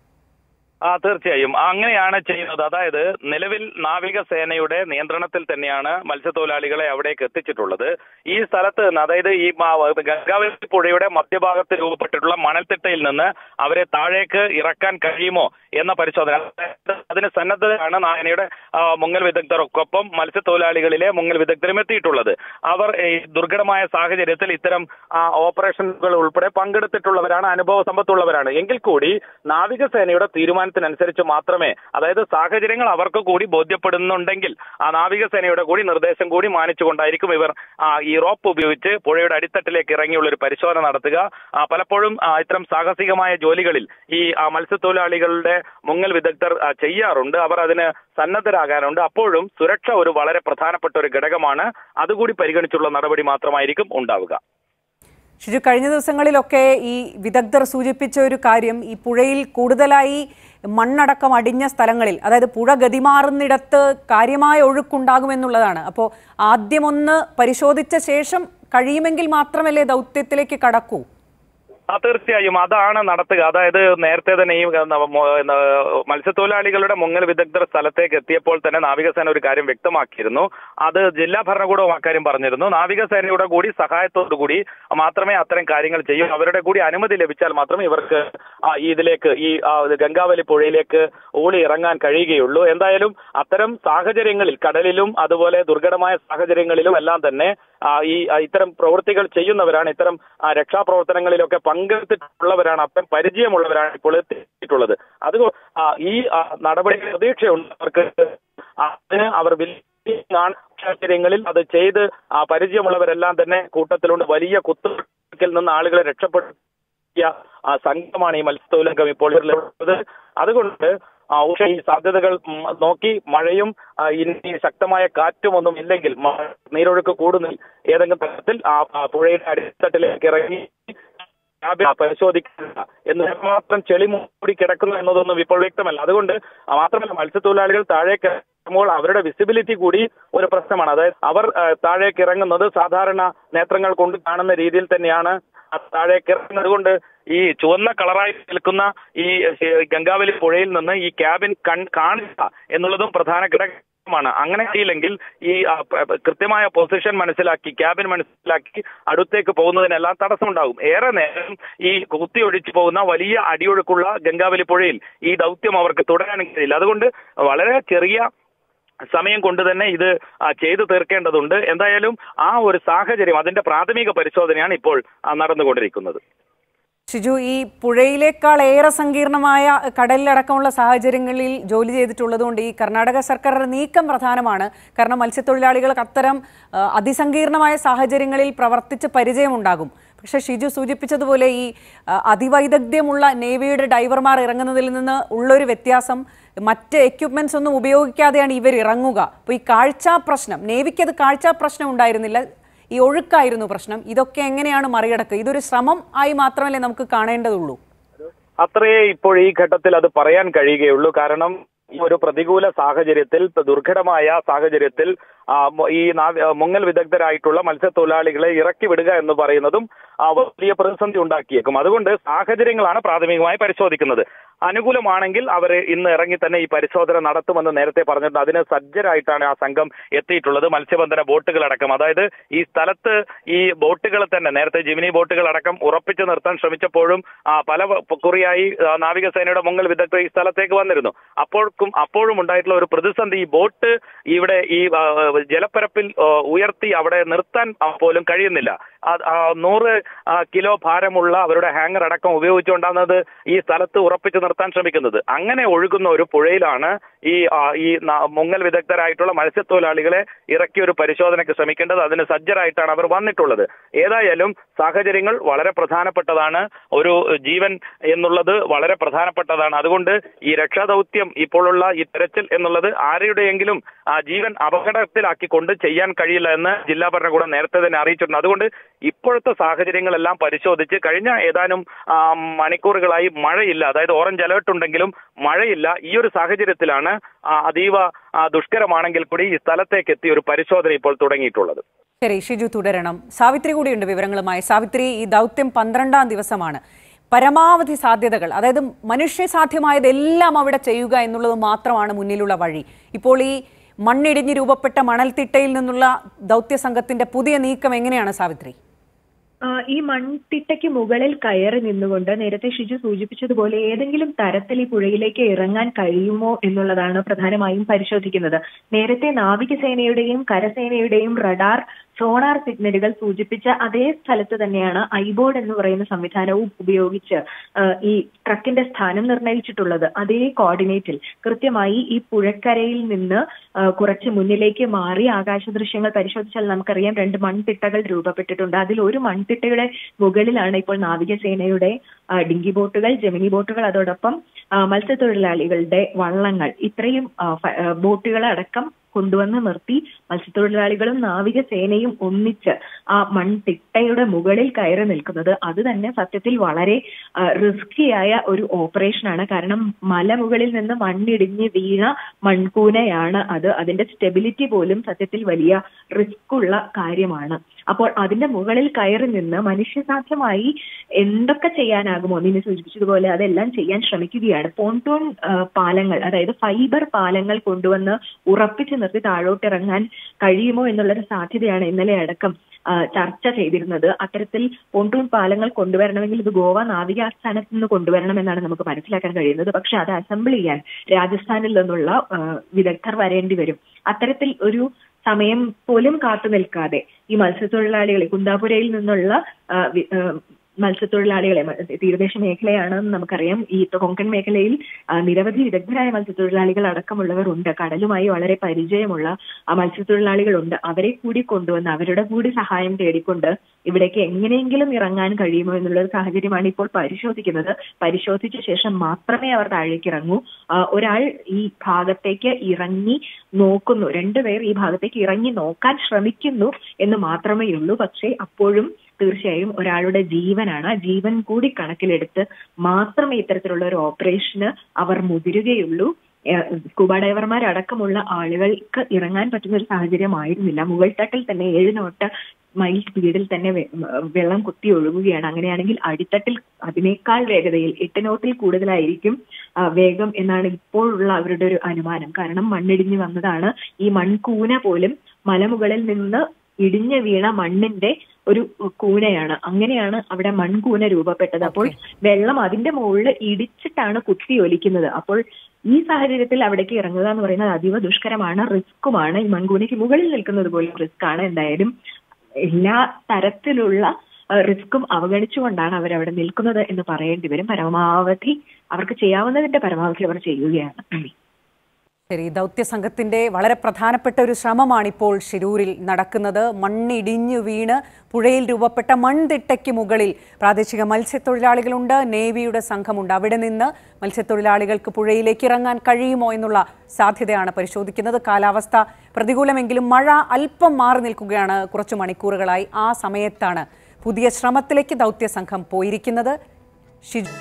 ആ തീർച്ചയായും അങ്ങനെയാണ് ചെയ്യുന്നത് അതായത് നിലവിൽ നാവികസേനയുടെ നിയന്ത്രണത്തിൽ തന്നെയാണ് മത്സ്യത്തൊഴിലാളികളെ അവിടേക്ക് എത്തിച്ചിട്ടുള്ളത് ഈ സ്ഥലത്ത് നിന്ന് അതായത് ഈ മാ- ഗംഗാവലി പുഴയുടെ മധ്യഭാഗത്ത് രൂപപ്പെട്ടിട്ടുള്ള മണൽത്തിട്ടയിൽ നിന്ന് അവരെ താഴേക്ക് ഇറക്കാൻ കഴിയുമോ എന്ന പരിശോധന അതായത് അതിന് സന്നദ്ധതയാണ് നായനയുടെ ആ, മുങ്ങൽ വിദഗ്ധർക്കൊപ്പം മത്സ്യത്തൊഴിലാളികളിലെ മുങ്ങൽ വിദഗ്ധരും എത്തിയിട്ടുള്ളത് അവർ ഈ ദുർഘടമായ സാഹചര്യത്തിൽ ഇത്തരം ആ, ഓപ്പറേഷനുകൾ ഉൾപ്പെടെ പങ്കെടുത്തിട്ടുള്ളവരാണ് അനുഭവ സമ്പത്തുള്ളവരാണ് എങ്കിൽ കൂടി നാവികസേനയുടെ തീരുമാനത്തിനനുസരിച്ച് മാത്രമേ അതായത് സാഹചര്യങ്ങൾ അവർക്ക് കൂടി ബോധ്യപ്പെടുന്നുണ്ടെങ്കിൽ ആ നാവികസേനയുടെ കൂടി നിർദ്ദേശം കൂടി മാനിച്ചുകൊണ്ടായിരിക്കും ഇവർ ആ, ഈ റോപ്പ് ഉപയോഗിച്ച് പുഴയുടെ അടിത്തട്ടിലേക്ക് ഇറങ്ങിയുള്ള ഒരു പരിശോധന നടത്തുക ആ, പലപ്പോഴും ആ, ഇത്തരം സാഹസികമായ ജോലികളിൽ ഈ ആ, മത്സ്യത്തൊഴിലാളികളുടെ മുങ്ങൽ വിദഗ്ധർ ആ, ചെയ്യാറുണ്ട് അവർ അതിന് സന്നദ്ധരാകാറുണ്ട് അപ്പോഴും സുരക്ഷ ഒരു വളരെ പ്രധാനപ്പെട്ട ഒരു ഘടകമാണ് അതുകൂടി പരിഗണിച്ചുള്ള നടപടി മാത്രമായിരിക്കും ഉണ്ടാവുക ഷിജു കഴിഞ്ഞ ദിവസങ്ങളിലൊക്കെ ഈ വിദഗ്ധർ സൂചിപ്പിച്ച ഒരു കാര്യം ഈ പുഴയിൽ കൂടുതലായി മണ്ണടക്കം അടിഞ്ഞ സ്ഥലങ്ങളിൽ അതായത് പുഴ ഗതിമാറുന്നിടത്ത് കാര്യമായ ഒഴുക്കുണ്ടാകുമെന്നുള്ളതാണ് അപ്പോൾ ആദ്യം ഒന്ന് പരിശോധിച്ച ശേഷം കഴിയുമെങ്കിൽ മാത്രമല്ലേ ദൗത്യത്തിലേക്ക് കടക്കൂ ആ തീർച്ചയായും അതാണ് നടത്തുക അതായത് നേരത്തെ തന്നെ ഈ ന- മൊ- ന- മത്സ്യത്തൊഴിലാളികളുടെ മുങ്ങൽ വിദഗ്ധർ സ്ഥലത്തേക്ക് എത്തിയപ്പോൾ തന്നെ നാവികസേന ഒരു കാര്യം വ്യക്തമാക്കിയിരുന്നു അത് ജില്ലാ ഭരണകൂടവും അക്കാര്യം പറഞ്ഞിരുന്നു നാവികസേനയുടെ കൂടി സഹായത്തോടു കൂടി മാത്രമേ അത്തരം കാര്യങ്ങൾ ചെയ്യൂ അവരുടെ കൂടി അനുമതി ലഭിച്ചാൽ മാത്രമേ ഇവർക്ക് ആ, ഈ ഇതിലേക്ക് ഈ ആ, ഗംഗാവലി പുഴയിലേക്ക് ഊളി ഇറങ്ങാൻ കഴിയുകയുള്ളൂ എന്തായാലും അത്തരം സാഹചര്യങ്ങളിൽ കടലിലും അതുപോലെ ദുർഘടമായ സാഹചര്യങ്ങളിലും എല്ലാം തന്നെ ആ, ഈ ആ, ഇത്തരം പ്രവൃത്തികൾ ചെയ്യുന്നവരാണ് ഇത്തരം ആ, രക്ഷാപ്രവർത്തനങ്ങളിലൊക്കെ പങ്കെടുത്തിട്ടുള്ളവരാണ് അത്തരം പരിചയമുള്ളവരാണ് ഇപ്പോൾ എത്തിയിട്ടുള്ളത് അതുകൊണ്ട് ആ, ഈ ആ, നടപടി പ്രതീക്ഷയുണ്ട് അവർക്ക് അതിന് അവർ വലിയ സാഹചര്യങ്ങളിൽ അത് ചെയ്ത് ആ പരിചയമുള്ളവരെല്ലാം തന്നെ കൂട്ടത്തിലുണ്ട് വലിയ കുത്തുകൽ നിന്ന് ആളുകളെ രക്ഷപ്പെടുത്തിയ ആ, സംഘമാണ് ഈ മത്സ്യത്തൊഴിലംഗം ഇപ്പോൾ ഉള്ളത് അതുകൊണ്ട് ആ, പക്ഷേ ഈ സാധ്യതകൾ ഉം, നോക്കി മഴയും ആ, ഇനി ശക്തമായ കാറ്റും ഒന്നും ഇല്ലെങ്കിൽ മ- നീരൊഴുക്ക് കൂടുന്നില്ല ഏതെങ്കിലും തരത്തിൽ ആ ആ പുഴയുടെ അടിത്തട്ടിലേക്ക് ഇറങ്ങി ക്യാബിൻ പരിശോധിക്കില്ല എന്ന് മാത്രം ചെളി മൂടി കിടക്കുന്നു എന്നതൊന്നും ഇപ്പോൾ വ്യക്തമല്ല അതുകൊണ്ട് ആ, മാത്രമല്ല മത്സ്യത്തൊഴിലാളികൾ താഴേക്ക് ഇറങ്ങുമ്പോൾ അവരുടെ വിസിബിലിറ്റി കൂടി ഒരു പ്രശ്നമാണ് അതായത് അവർ ആ, താഴേക്ക് ഇറങ്ങുന്നത് സാധാരണ നേത്രങ്ങൾ കൊണ്ട് കാണുന്ന രീതിയിൽ തന്നെയാണ് ആ താഴേക്ക് ഇറങ്ങുന്നത് കൊണ്ട് ഈ ചുവന്ന കളറായി നിൽക്കുന്ന ഈ ശ- ഗംഗാവലി പുഴയിൽ നിന്ന് ഈ ക്യാബിൻ കൺ കാണില്ല എന്നുള്ളതും പ്രധാന ഘടകമാണ് അങ്ങനെ ചെയ്യില്ലെങ്കിൽ ഈ ആ, പ- പ- കൃത്യമായ പൊസിഷൻ മനസ്സിലാക്കി ക്യാബിൻ മനസ്സിലാക്കി അടുത്തേക്ക് പോകുന്നതിനെല്ലാം തടസ്സമുണ്ടാകും ഏറെ നേരം ഈ കുത്തി ഒഴിച്ചു പോകുന്ന വലിയ അടിയൊഴുക്കുള്ള ഗംഗാവലി പുഴയിൽ ഈ ദൗത്യം അവർക്ക് തുടരാനും കഴിയില്ല അതുകൊണ്ട് വളരെ ചെറിയ സമയം കൊണ്ട് തന്നെ ഇത് ആ, ചെയ്തു തീർക്കേണ്ടതുണ്ട് എന്തായാലും ആ ഒരു സാഹചര്യം അതിന്റെ പ്രാഥമിക പരിശോധനയാണ് ഇപ്പോൾ ആ, നടന്നുകൊണ്ടിരിക്കുന്നത് ഷിജു ഈ പുഴയിലേക്കാൾ ഏറെ സങ്കീർണമായ കടലിലടക്കമുള്ള സാഹചര്യങ്ങളിൽ ജോലി ചെയ്തിട്ടുള്ളതുകൊണ്ട് ഈ കർണാടക സർക്കാരുടെ നീക്കം പ്രധാനമാണ് കാരണം മത്സ്യത്തൊഴിലാളികൾക്ക് അത്തരം ആ, അതിസങ്കീർണമായ സാഹചര്യങ്ങളിൽ പ്രവർത്തിച്ച് പരിചയമുണ്ടാകും പക്ഷെ ഷിജു സൂചിപ്പിച്ചതുപോലെ ഈ ആ, അതിവൈദഗ്ധ്യമുള്ള നേവിയുടെ ഡൈവർമാർ ഇറങ്ങുന്നതിൽ നിന്ന് ഉള്ളൊരു വ്യത്യാസം മറ്റ് എക്യുപ്മെന്റ്സ് ഒന്നും ഉപയോഗിക്കാതെയാണ് ഇവർ ഇറങ്ങുക അപ്പോൾ ഈ കാഴ്ചാ പ്രശ്നം നേവിക്ക് അത് കാഴ്ചാ പ്രശ്നം ഉണ്ടായിരുന്നില്ല ഈ ഒഴുക്കായിരുന്നു പ്രശ്നം ഇതൊക്കെ എങ്ങനെയാണ് മറികടക്കുക ഇതൊരു ശ്രമം ആയി മാത്രമല്ലേ നമുക്ക് കാണേണ്ടതുള്ളൂ അത്രയേ ഇപ്പോൾ ഈ ഘട്ടത്തിൽ അത് പറയാൻ കഴിയുകയുള്ളൂ കാരണം ഈ ഒരു പ്രതികൂല സാഹചര്യത്തിൽ ദുർഘടമായ സാഹചര്യത്തിൽ ആ, മു- ഈ നാവി- ആ, മുങ്ങൽ വിദഗ്ധരായിട്ടുള്ള മത്സ്യത്തൊഴിലാളികളെ ഇറക്കി വിടുക എന്ന് പറയുന്നതും ആ, വലിയ പ്രതിസന്ധി ഉണ്ടാക്കിയേക്കും അതുകൊണ്ട് സാഹചര്യങ്ങളാണ് പ്രാഥമികമായി പരിശോധിക്കുന്നത് അനുകൂലമാണെങ്കിൽ അവർ ഇന്ന് ഇറങ്ങി തന്നെ ഈ പരിശോധന നടത്തുമെന്ന് നേരത്തെ പറഞ്ഞിട്ടുണ്ട് അതിന് സജ്ജരായിട്ടാണ് ആ സംഘം എത്തിയിട്ടുള്ളത് മത്സ്യബന്ധന ബോട്ടുകളടക്കം അതായത് ഈ സ്ഥലത്ത് ഈ ബോട്ടുകൾ തന്നെ നേരത്തെ ജിമിനി ബോട്ടുകൾ അടക്കം ഉറപ്പിച്ചു നിർത്താൻ ശ്രമിച്ചപ്പോഴും ആ, പല വ- കുറിയായി ആ, നാവികസേനയുടെ മുങ്ങൽ വിദഗ്ധർ ഈ സ്ഥലത്തേക്ക് വന്നിരുന്നു അപ്പോഴും അപ്പോഴും ഉണ്ടായിട്ടുള്ള ഒരു പ്രതിസന്ധി ഈ ബോട്ട് ഇവിടെ ഈ ആ, ജലപ്പരപ്പിൽ ആ, ഉയർത്തി അവിടെ നിർത്താൻ ആ, പോലും കഴിയുന്നില്ല ആ, ആ, നൂറ് ആ, കിലോ ഭാരമുള്ള അവരുടെ ഹാങ്ങർ അടക്കം ഉപയോഗിച്ചുകൊണ്ടാണ് ഈ സ്ഥലത്ത് ഉറപ്പിച്ചു നിർത്താൻ ശ്രമിക്കുന്നത് അങ്ങനെ ഒഴുകുന്ന ഒരു പുഴയിലാണ് ഈ ആ, ഈ ന- മുങ്ങൽ വിദഗ്ധരായിട്ടുള്ള മത്സ്യത്തൊഴിലാളികളെ ഇറക്കി ഒരു പരിശോധനയ്ക്ക് ശ്രമിക്കേണ്ടത് അതിന് സജ്ജരായിട്ടാണ് അവർ വന്നിട്ടുള്ളത് ഏതായാലും സാഹചര്യങ്ങൾ വളരെ പ്രധാനപ്പെട്ടതാണ് ഒരു ജീവൻ എന്നുള്ളത് വളരെ പ്രധാനപ്പെട്ടതാണ് അതുകൊണ്ട് ഈ രക്ഷാദൗത്യം ഇപ്പോഴുള്ള ഈ തെരച്ചിൽ എന്നുള്ളത് ആരുടെയെങ്കിലും ആ ജീവൻ അപകടത്തിലാക്കിക്കൊണ്ട് ചെയ്യാൻ കഴിയില്ല എന്ന് ജില്ലാ ഭരണകൂടം നേരത്തെ തന്നെ അറിയിച്ചിട്ടുണ്ട് അതുകൊണ്ട് ഇപ്പോഴത്തെ സാഹചര്യങ്ങളെല്ലാം പരിശോധിച്ച് കഴിഞ്ഞ ഏതാനും ആ, മണിക്കൂറുകളായി മഴയില്ല അതായത് ഓറഞ്ച് അലേർട്ട് ഉണ്ടെങ്കിലും മഴയില്ല ഈ ഒരു സാഹചര്യത്തിലാണ് ആ, അതീവ ആ, ദുഷ്കരമാണെങ്കിൽ കൂടി ഈ സ്ഥലത്തേക്ക് എത്തി ഒരു പരിശോധന ഇപ്പോൾ തുടങ്ങിയിട്ടുള്ളത് ശരി ഷിജു തുടരണം സാവിത്രി കൂടിയുണ്ട് വിവരങ്ങളുമായി സാവിത്രി ഈ ദൗത്യം പന്ത്രണ്ടാം ദിവസമാണ് പരമാവധി സാധ്യതകൾ അതായത് മനുഷ്യ സാധ്യമായതെല്ലാം അവിടെ ചെയ്യുക എന്നുള്ളത് മാത്രമാണ് മുന്നിലുള്ള വഴി ഇപ്പോൾ ഈ മണ്ണിടിഞ്ഞ് രൂപപ്പെട്ട മണൽത്തിട്ടയിൽ നിന്നുള്ള ദൗത്യ സംഘത്തിന്റെ പുതിയ നീക്കം എങ്ങനെയാണ് സാവിത്രി ആ, ഈ മൺതിട്ടയ്ക്ക് മുകളിൽ കയറി നിന്നുകൊണ്ട് നേരത്തെ ഷിജു സൂചിപ്പിച്ചതുപോലെ ഏതെങ്കിലും തരത്തിൽ ഈ പുഴയിലേക്ക് ഇറങ്ങാൻ കഴിയുമോ എന്നുള്ളതാണ് പ്രധാനമായും പരിശോധിക്കുന്നത് നേരത്തെ നാവികസേനയുടെയും കരസേനയുടെയും റഡാർ സോണാർ സിഗ്നലുകൾ സൂചിപ്പിച്ച അതേ സ്ഥലത്ത് തന്നെയാണ് ഐബോർഡ് എന്ന് പറയുന്ന സംവിധാനവും ഉപയോഗിച്ച് ആ, ഈ ട്രക്കിന്റെ സ്ഥാനം നിർണ്ണയിച്ചിട്ടുള്ളത് അതേ കോർഡിനേറ്റിൽ കൃത്യമായി ഈ പുഴക്കരയിൽ നിന്ന് ആ, കുറച്ച് മുന്നിലേക്ക് മാറി ആകാശ ദൃശ്യങ്ങൾ പരിശോധിച്ചാൽ നമുക്കറിയാം രണ്ട് മൺതിട്ടകൾ രൂപപ്പെട്ടിട്ടുണ്ട് അതിൽ ഒരു മൺതിട്ടയുടെ മുകളിലാണ് ഇപ്പോൾ നാവികസേനയുടെ ആ, ഡിങ്കി ബോട്ടുകൾ ജെമിനി ബോട്ടുകൾ അതോടൊപ്പം ആ, മത്സ്യത്തൊഴിലാളികളുടെ വള്ളങ്ങൾ ഇത്രയും ആ, ഫ- ആ, ബോട്ടുകളടക്കം കൊണ്ടുവന്ന് നിർത്തി മത്സ്യത്തൊഴിലാളികളും നാവികസേനയും ഒന്നിച്ച് ആ മൺതിട്ടയുടെ മുകളിൽ കയറി നിൽക്കുന്നത് അത് തന്നെ സത്യത്തിൽ വളരെ റിസ്കിയായ ഒരു ഓപ്പറേഷനാണ് കാരണം മലമുകളിൽ നിന്ന് മണ്ണിടിഞ്ഞ് വീണ മൺകൂനയാണ് അത് അതിന്റെ സ്റ്റെബിലിറ്റി പോലും സത്യത്തിൽ വലിയ റിസ്ക് ഉള്ള കാര്യമാണ് അപ്പോൾ അതിന്റെ മുകളിൽ കയറി നിന്ന് മനുഷ്യസാധ്യമായി എന്തൊക്കെ ചെയ്യാനാകുമോ നിന്നെ സൂചിപ്പിച്ചതുപോലെ അതെല്ലാം ചെയ്യാൻ ശ്രമിക്കുകയാണ് പോൺടൂൺ ആ, പാലങ്ങൾ അതായത് ഫൈബർ പാലങ്ങൾ കൊണ്ടുവന്ന് ഉറപ്പിച്ചു നിർത്തി താഴോട്ടിറങ്ങാൻ കഴിയുമോ എന്നുള്ളൊരു സാധ്യതയാണ് ഇന്നലെ അടക്കം ആ, ചർച്ച ചെയ്തിരുന്നത് അത്തരത്തിൽ പോൺടൂൺ പാലങ്ങൾ കൊണ്ടുവരണമെങ്കിൽ ഇത് ഗോവ നാവിക ആസ്ഥാനത്ത് നിന്ന് കൊണ്ടുവരണമെന്നാണ് നമുക്ക് മനസ്സിലാക്കാൻ കഴിയുന്നത് പക്ഷെ അത് അസംബിൾ ചെയ്യാൻ രാജസ്ഥാനിൽ നിന്നുള്ള ആ, വിദഗ്ധർ വരേണ്ടി വരും അത്തരത്തിൽ ഒരു സമയം പോലും കാത്തു നിൽക്കാതെ ഈ മത്സ്യത്തൊഴിലാളികളെ കുന്താപുരയിൽ നിന്നുള്ള ആ, വി- ആ, മത്സ്യത്തൊഴിലാളികളെ മ- തീരദേശ മേഖലയാണെന്ന് നമുക്കറിയാം ഈ കൊങ്കൺ മേഖലയിൽ ആ, നിരവധി വിദഗ്ധരായ മത്സ്യത്തൊഴിലാളികൾ അടക്കമുള്ളവർ ഉണ്ട് കടലുമായി വളരെ പരിചയമുള്ള ആ മത്സ്യത്തൊഴിലാളികളുണ്ട് അവരെ കൂടി കൊണ്ടുവന്ന് അവരുടെ കൂടി സഹായം തേടിക്കൊണ്ട് ഇവിടേക്ക് എങ്ങനെയെങ്കിലും ഇറങ്ങാൻ കഴിയുമോ എന്നുള്ള ഒരു സാഹചര്യമാണ് ഇപ്പോൾ പരിശോധിക്കുന്നത് പരിശോധിച്ച ശേഷം മാത്രമേ അവർ താഴേക്ക് ഇറങ്ങൂ ആ, ഒരാൾ ഈ ഭാഗത്തേക്ക് ഇറങ്ങി നോക്കുന്നു രണ്ടുപേർ ഈ ഭാഗത്തേക്ക് ഇറങ്ങി നോക്കാൻ ശ്രമിക്കുന്നു എന്ന് മാത്രമേ ഉള്ളൂ പക്ഷേ അപ്പോഴും തീർച്ചയായും ഒരാളുടെ ജീവനാണ് ആ ജീവൻ കൂടി കണക്കിലെടുത്ത് മാത്രമേ ഇത്തരത്തിലുള്ള ഒരു ഓപ്പറേഷന് അവർ മുതിരുകയുള്ളൂ ഏഹ് സ്കൂബ ഡൈവർമാർ അടക്കമുള്ള ആളുകൾക്ക് ഇറങ്ങാൻ പറ്റുന്ന ഒരു സാഹചര്യമായിരുന്നില്ല മുകൾ തട്ടിൽ തന്നെ ഏഴ് നോട്ട് മൈൽ സ്പീഡിൽ തന്നെ വെ- വെള്ളം കുത്തി ഒഴുകുകയാണ് അങ്ങനെയാണെങ്കിൽ അടിത്തട്ടിൽ അതിനേക്കാൾ വേഗതയിൽ എട്ട് നോട്ടിൽ കൂടുതലായിരിക്കും ആ, വേഗം എന്നാണ് ഇപ്പോഴുള്ള അവരുടെ ഒരു അനുമാനം കാരണം മണ്ണിടിഞ്ഞു വന്നതാണ് ഈ മൺകൂന പോലും മലമുകളിൽ നിന്ന് ഇടിഞ്ഞു വീണ മണ്ണിന്റെ ഒരു കൂനയാണ് അങ്ങനെയാണ് അവിടെ മൺകൂന രൂപപ്പെട്ടത് അപ്പോൾ വെള്ളം അതിന്റെ മുകളിൽ ഇടിച്ചിട്ടാണ് കുത്തി ഒലിക്കുന്നത് അപ്പോൾ ഈ സാഹചര്യത്തിൽ അവിടേക്ക് ഇറങ്ങുക എന്ന് പറയുന്നത് അതീവ ദുഷ്കരമാണ് റിസ്ക്കുമാണ് ഈ മൺകൂനയ്ക്ക് മുകളിൽ നിൽക്കുന്നത് പോലും റിസ്ക് ആണ് എന്തായാലും എല്ലാ തരത്തിലുള്ള ആ, റിസ്ക്കും അവഗണിച്ചുകൊണ്ടാണ് അവർ അവിടെ നിൽക്കുന്നത് എന്ന് പറയേണ്ടി വരും പരമാവധി അവർക്ക് ചെയ്യാവുന്നതിന്റെ പരമാവധി അവർ ചെയ്യുകയാണ് നന്ദി ശരി ദൗത്യ സംഘത്തിന്റെ വളരെ പ്രധാനപ്പെട്ട ഒരു ശ്രമമാണ് ഇപ്പോൾ ഷിരൂരിൽ നടക്കുന്നത് മണ്ണിടിഞ്ഞു വീണ് പുഴയിൽ രൂപപ്പെട്ട മൺതിട്ടയ്ക്ക് മുകളിൽ പ്രാദേശിക മത്സ്യത്തൊഴിലാളികളുണ്ട് നേവിയുടെ സംഘമുണ്ട് അവിടെ നിന്ന് മത്സ്യത്തൊഴിലാളികൾക്ക് പുഴയിലേക്ക് ഇറങ്ങാൻ കഴിയുമോ എന്നുള്ള സാധ്യതയാണ് പരിശോധിക്കുന്നത് കാലാവസ്ഥ പ്രതികൂലമെങ്കിലും മഴ അല്പം മാറി നിൽക്കുകയാണ് കുറച്ചു മണിക്കൂറുകളായി ആ സമയത്താണ് പുതിയ ശ്രമത്തിലേക്ക് ദൗത്യ സംഘം പോയിരിക്കുന്നത് ഷിജു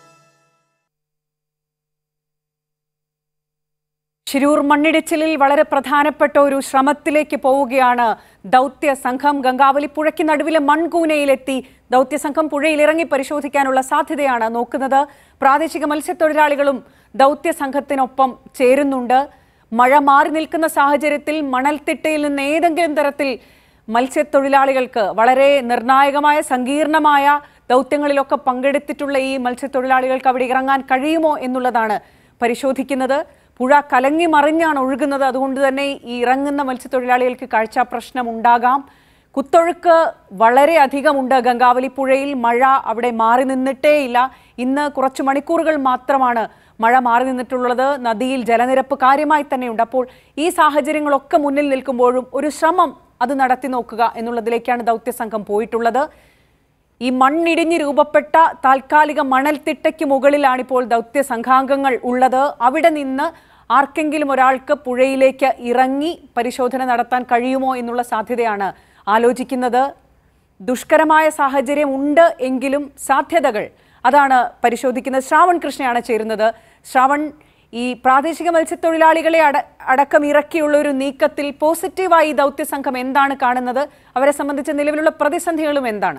ശിരൂർ മണ്ണിടിച്ചിലിൽ വളരെ പ്രധാനപ്പെട്ട ഒരു ശ്രമത്തിലേക്ക് പോവുകയാണ് ദൗത്യ സംഘം ഗംഗാവലി പുഴയ്ക്ക് നടുവിലെ മൺകൂനയിലെത്തി ദൗത്യ സംഘം പുഴയിൽ ഇറങ്ങി പരിശോധിക്കാനുള്ള സാധ്യതയാണ് നോക്കുന്നത് പ്രാദേശിക മത്സ്യത്തൊഴിലാളികളും ദൗത്യ സംഘത്തിനൊപ്പം ചേരുന്നുണ്ട് മഴ മാറി നിൽക്കുന്ന സാഹചര്യത്തിൽ മണൽത്തിട്ടയിൽ നിന്ന് ഏതെങ്കിലും തരത്തിൽ മത്സ്യത്തൊഴിലാളികൾക്ക് വളരെ നിർണായകമായ സങ്കീർണമായ ദൗത്യങ്ങളിലൊക്കെ പങ്കെടുത്തിട്ടുള്ള ഈ മത്സ്യത്തൊഴിലാളികൾക്ക് അവിടെ ഇറങ്ങാൻ കഴിയുമോ എന്നുള്ളതാണ് പരിശോധിക്കുന്നത് പുഴ കലങ്ങി മറിഞ്ഞാണ് ഒഴുകുന്നത് അതുകൊണ്ട് തന്നെ ഈ ഇറങ്ങുന്ന മത്സ്യത്തൊഴിലാളികൾക്ക് കാഴ്ചാ പ്രശ്നം ഉണ്ടാകാം കുത്തൊഴുക്ക് വളരെ അധികമുണ്ട് ഗംഗാവലി പുഴയിൽ മഴ അവിടെ മാറി നിന്നിട്ടേയില്ല ഇന്ന് കുറച്ച് മണിക്കൂറുകൾ മാത്രമാണ് മഴ മാറി നിന്നിട്ടുള്ളത് നദിയിൽ ജലനിരപ്പ് കാര്യമായി തന്നെയുണ്ട് അപ്പോൾ ഈ സാഹചര്യങ്ങളൊക്കെ മുന്നിൽ നിൽക്കുമ്പോഴും ഒരു ശ്രമം അത് നടത്തി നോക്കുക എന്നുള്ളതിലേക്കാണ് ദൗത്യസംഘം പോയിട്ടുള്ളത് ഈ മണ്ണിടിഞ്ഞ് രൂപപ്പെട്ട താൽക്കാലിക മണൽത്തിട്ടയ്ക്ക് മുകളിലാണിപ്പോൾ ദൗത്യ സംഘാംഗങ്ങൾ ഉള്ളത് അവിടെ നിന്ന് ആർക്കെങ്കിലും ഒരാൾക്ക് പുഴയിലേക്ക് ഇറങ്ങി പരിശോധന നടത്താൻ കഴിയുമോ എന്നുള്ള സാധ്യതയാണ് ആലോചിക്കുന്നത് ദുഷ്കരമായ സാഹചര്യം ഉണ്ട് എങ്കിലും സാധ്യതകൾ അതാണ് പരിശോധിക്കുന്നത് ശ്രാവൺ കൃഷ്ണയാണ് ചേരുന്നത് ശ്രാവൺ ഈ പ്രാദേശിക മത്സ്യത്തൊഴിലാളികളെ അട അടക്കം ഇറക്കിയുള്ള ഒരു നീക്കത്തിൽ പോസിറ്റീവായി ഈ ദൗത്യ സംഘം എന്താണ് കാണുന്നത് അവരെ സംബന്ധിച്ച നിലവിലുള്ള പ്രതിസന്ധികളും എന്താണ്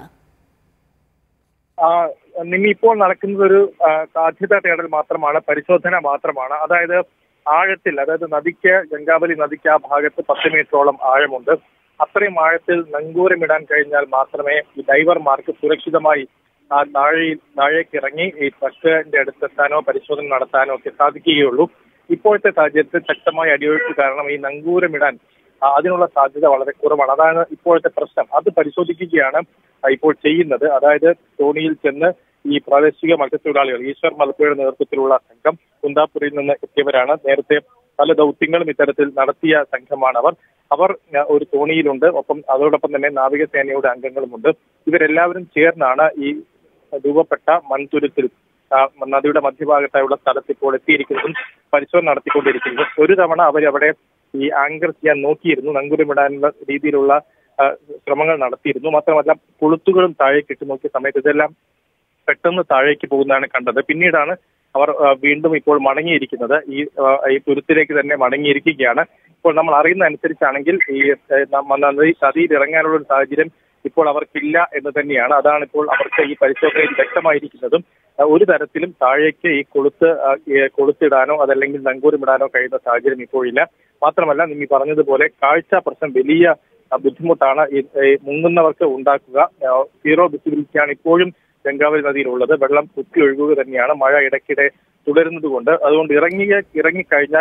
ആ, നിമ്മി ഇപ്പോൾ നടക്കുന്നത് ഒരു ആ, സാധ്യത തേടൽ മാത്രമാണ് പരിശോധന മാത്രമാണ് അതായത് ആഴത്തിൽ അതായത് നദിക്ക് ഗംഗാവലി നദിക്ക് ആ ഭാഗത്ത് പത്ത് മീറ്ററോളം ആഴമുണ്ട് അത്രയും ആഴത്തിൽ നങ്കൂരമിടാൻ കഴിഞ്ഞാൽ മാത്രമേ ഈ ഡൈവർമാർക്ക് സുരക്ഷിതമായി ആ താഴെ താഴേക്ക് ഇറങ്ങി ഈ ട്രക്കിന്റെ അടുത്തെത്താനോ പരിശോധന നടത്താനോ ഒക്കെ സാധിക്കുകയുള്ളൂ ഇപ്പോഴത്തെ സാഹചര്യത്തിൽ ശക്തമായ അടിയൊഴുക്ക് കാരണം ഈ നങ്കൂരമിടാൻ ആ, അതിനുള്ള സാധ്യത വളരെ കുറവാണ് അതാണ് ഇപ്പോഴത്തെ പ്രശ്നം അത് പരിശോധിക്കുകയാണ് ആ, ഇപ്പോൾ ചെയ്യുന്നത് അതായത് തോണിയിൽ ചെന്ന് ഈ പ്രാദേശിക മത്സ്യത്തൊഴിലാളികൾ ഈശ്വർ മലപ്പുഴയുടെ നേതൃത്വത്തിലുള്ള സംഘം കുന്താപുരയിൽ നിന്ന് എത്തിയവരാണ് നേരത്തെ പല ദൗത്യങ്ങളും ഇത്തരത്തിൽ നടത്തിയ സംഘമാണ് അവർ അവർ ആ, ഒരു തോണിയിലുണ്ട് ഒപ്പം അതോടൊപ്പം തന്നെ നാവികസേനയുടെ അംഗങ്ങളുമുണ്ട് ഇവരെല്ലാവരും ചേർന്നാണ് ഈ രൂപപ്പെട്ട മൺതുരുത്തിൽ ആ, നദിയുടെ മധ്യഭാഗത്തായുള്ള സ്ഥലത്ത് ഇപ്പോൾ എത്തിയിരിക്കുന്നതും പരിശോധന നടത്തിക്കൊണ്ടിരിക്കുന്നതും ഒരു തവണ അവർ അവിടെ ഈ ആങ്കർ ചെയ്യാൻ നോക്കിയിരുന്നു നങ്കുരമിടാനുള്ള രീതിയിലുള്ള ആ, ശ്രമങ്ങൾ നടത്തിയിരുന്നു മാത്രമല്ല കൊളുത്തുകളും താഴേക്ക് ഇട്ട് നോക്കിയ സമയത്ത് ഇതെല്ലാം പെട്ടെന്ന് താഴേക്ക് പോകുന്നതാണ് കണ്ടത് പിന്നീടാണ് അവർ ആ, വീണ്ടും ഇപ്പോൾ മടങ്ങിയിരിക്കുന്നത് ഈ ആ, ഈ തുരുത്തിലേക്ക് തന്നെ മടങ്ങിയിരിക്കുകയാണ് ഇപ്പോൾ നമ്മൾ അറിയുന്ന അനുസരിച്ചാണെങ്കിൽ ഈ ഏ, നമ്മ- നദി നദിയിൽ ഇറങ്ങാനുള്ള ഒരു സാഹചര്യം ഇപ്പോൾ അവർക്കില്ല എന്ന് തന്നെയാണ് അതാണ് ഇപ്പോൾ അവർക്ക് ഈ പരിശോധനയിൽ വ്യക്തമായിരിക്കുന്നതും ആ, ഒരു തരത്തിലും താഴേക്ക് ഈ കൊളുത്ത് ആ, ഈ കൊളുത്തിടാനോ അതല്ലെങ്കിൽ നങ്കൂരമിടാനോ കഴിയുന്ന സാഹചര്യം ഇപ്പോഴില്ല മാത്രമല്ല നിമ്മി പറഞ്ഞതുപോലെ കാഴ്ച പ്രശ്നം വലിയ ആ, ബുദ്ധിമുട്ടാണ് ഈ ഈ മുങ്ങുന്നവർക്ക് ഉണ്ടാക്കുക ആ, സീറോ വിസിബിലിറ്റിയാണ് ഇപ്പോഴും ഗംഗാവലി നദിയിലുള്ളത് വെള്ളം കുത്തി ഒഴുകുക തന്നെയാണ് മഴ ഇടയ്ക്കിടെ തുടരുന്നത് കൊണ്ട് അതുകൊണ്ട് ഇറങ്ങിയ ഇറങ്ങിക്കഴിഞ്ഞാൽ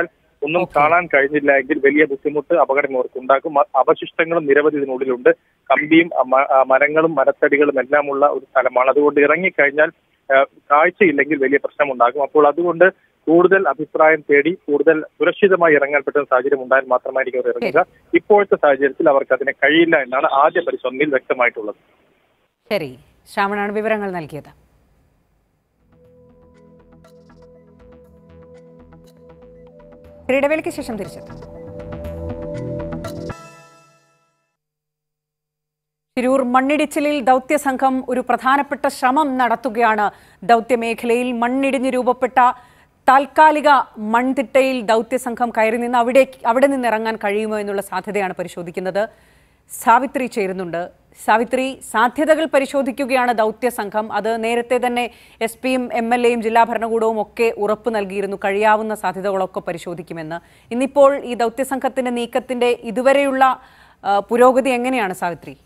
ഒന്നും കാണാൻ കഴിഞ്ഞില്ല എങ്കിൽ വലിയ ബുദ്ധിമുട്ട് അപകടം അവർക്ക് ഉണ്ടാക്കും മ- അവശിഷ്ടങ്ങളും നിരവധി ഇതിനുള്ളിലുണ്ട് കമ്പിയും അ, മ- ആ, മരങ്ങളും മരത്തടികളും എല്ലാമുള്ള ഒരു സ്ഥലമാണ് അതുകൊണ്ട് ഇറങ്ങിക്കഴിഞ്ഞാൽ ആ, കാഴ്ചയില്ലെങ്കിൽ വലിയ പ്രശ്നമുണ്ടാകും അപ്പോൾ അതുകൊണ്ട് കൂടുതൽ അഭിപ്രായം തേടി കൂടുതൽ സുരക്ഷിതമായി ഇറങ്ങാൻ പറ്റുന്ന സാഹചര്യം ഉണ്ടായാൽ മാത്രമായിരിക്കും അവർ ഇറങ്ങുക ഇപ്പോഴത്തെ സാഹചര്യത്തിൽ അവർക്ക് അതിന് കഴിയില്ല എന്നാണ് ആദ്യ പരിശോധനയിൽ വ്യക്തമായിട്ടുള്ളത് ശരി ശ്രാവണാണ് വിവരങ്ങൾ നൽകിയത് ഇടവേളയ്ക്ക് ശേഷം തിരിച്ചെത്താം തിരൂർ മണ്ണിടിച്ചിലിൽ ദൗത്യസംഘം ഒരു പ്രധാനപ്പെട്ട ശ്രമം നടത്തുകയാണ് ദൗത്യമേഖലയിൽ മണ്ണിടിഞ്ഞ് രൂപപ്പെട്ട താൽക്കാലിക മൺതിട്ടയിൽ ദൗത്യസംഘം കയറി നിന്ന് അവിടെ അവിടെ നിന്ന് ഇറങ്ങാൻ കഴിയുമോ എന്നുള്ള സാധ്യതയാണ് പരിശോധിക്കുന്നത് സാവിത്രി ചേരുന്നുണ്ട് സാവിത്രി സാധ്യതകൾ പരിശോധിക്കുകയാണ് ദൗത്യസംഘം അത് നേരത്തെ തന്നെ എസ് പിയും എം എൽ എയും ജില്ലാ ഭരണകൂടവും ഒക്കെ ഉറപ്പ് നൽകിയിരുന്നു കഴിയാവുന്ന സാധ്യതകളൊക്കെ പരിശോധിക്കുമെന്ന് ഇന്നിപ്പോൾ ഈ ദൗത്യസംഘത്തിന്റെ നീക്കത്തിന്റെ ഇതുവരെയുള്ള ആ, പുരോഗതി എങ്ങനെയാണ് സാവിത്രി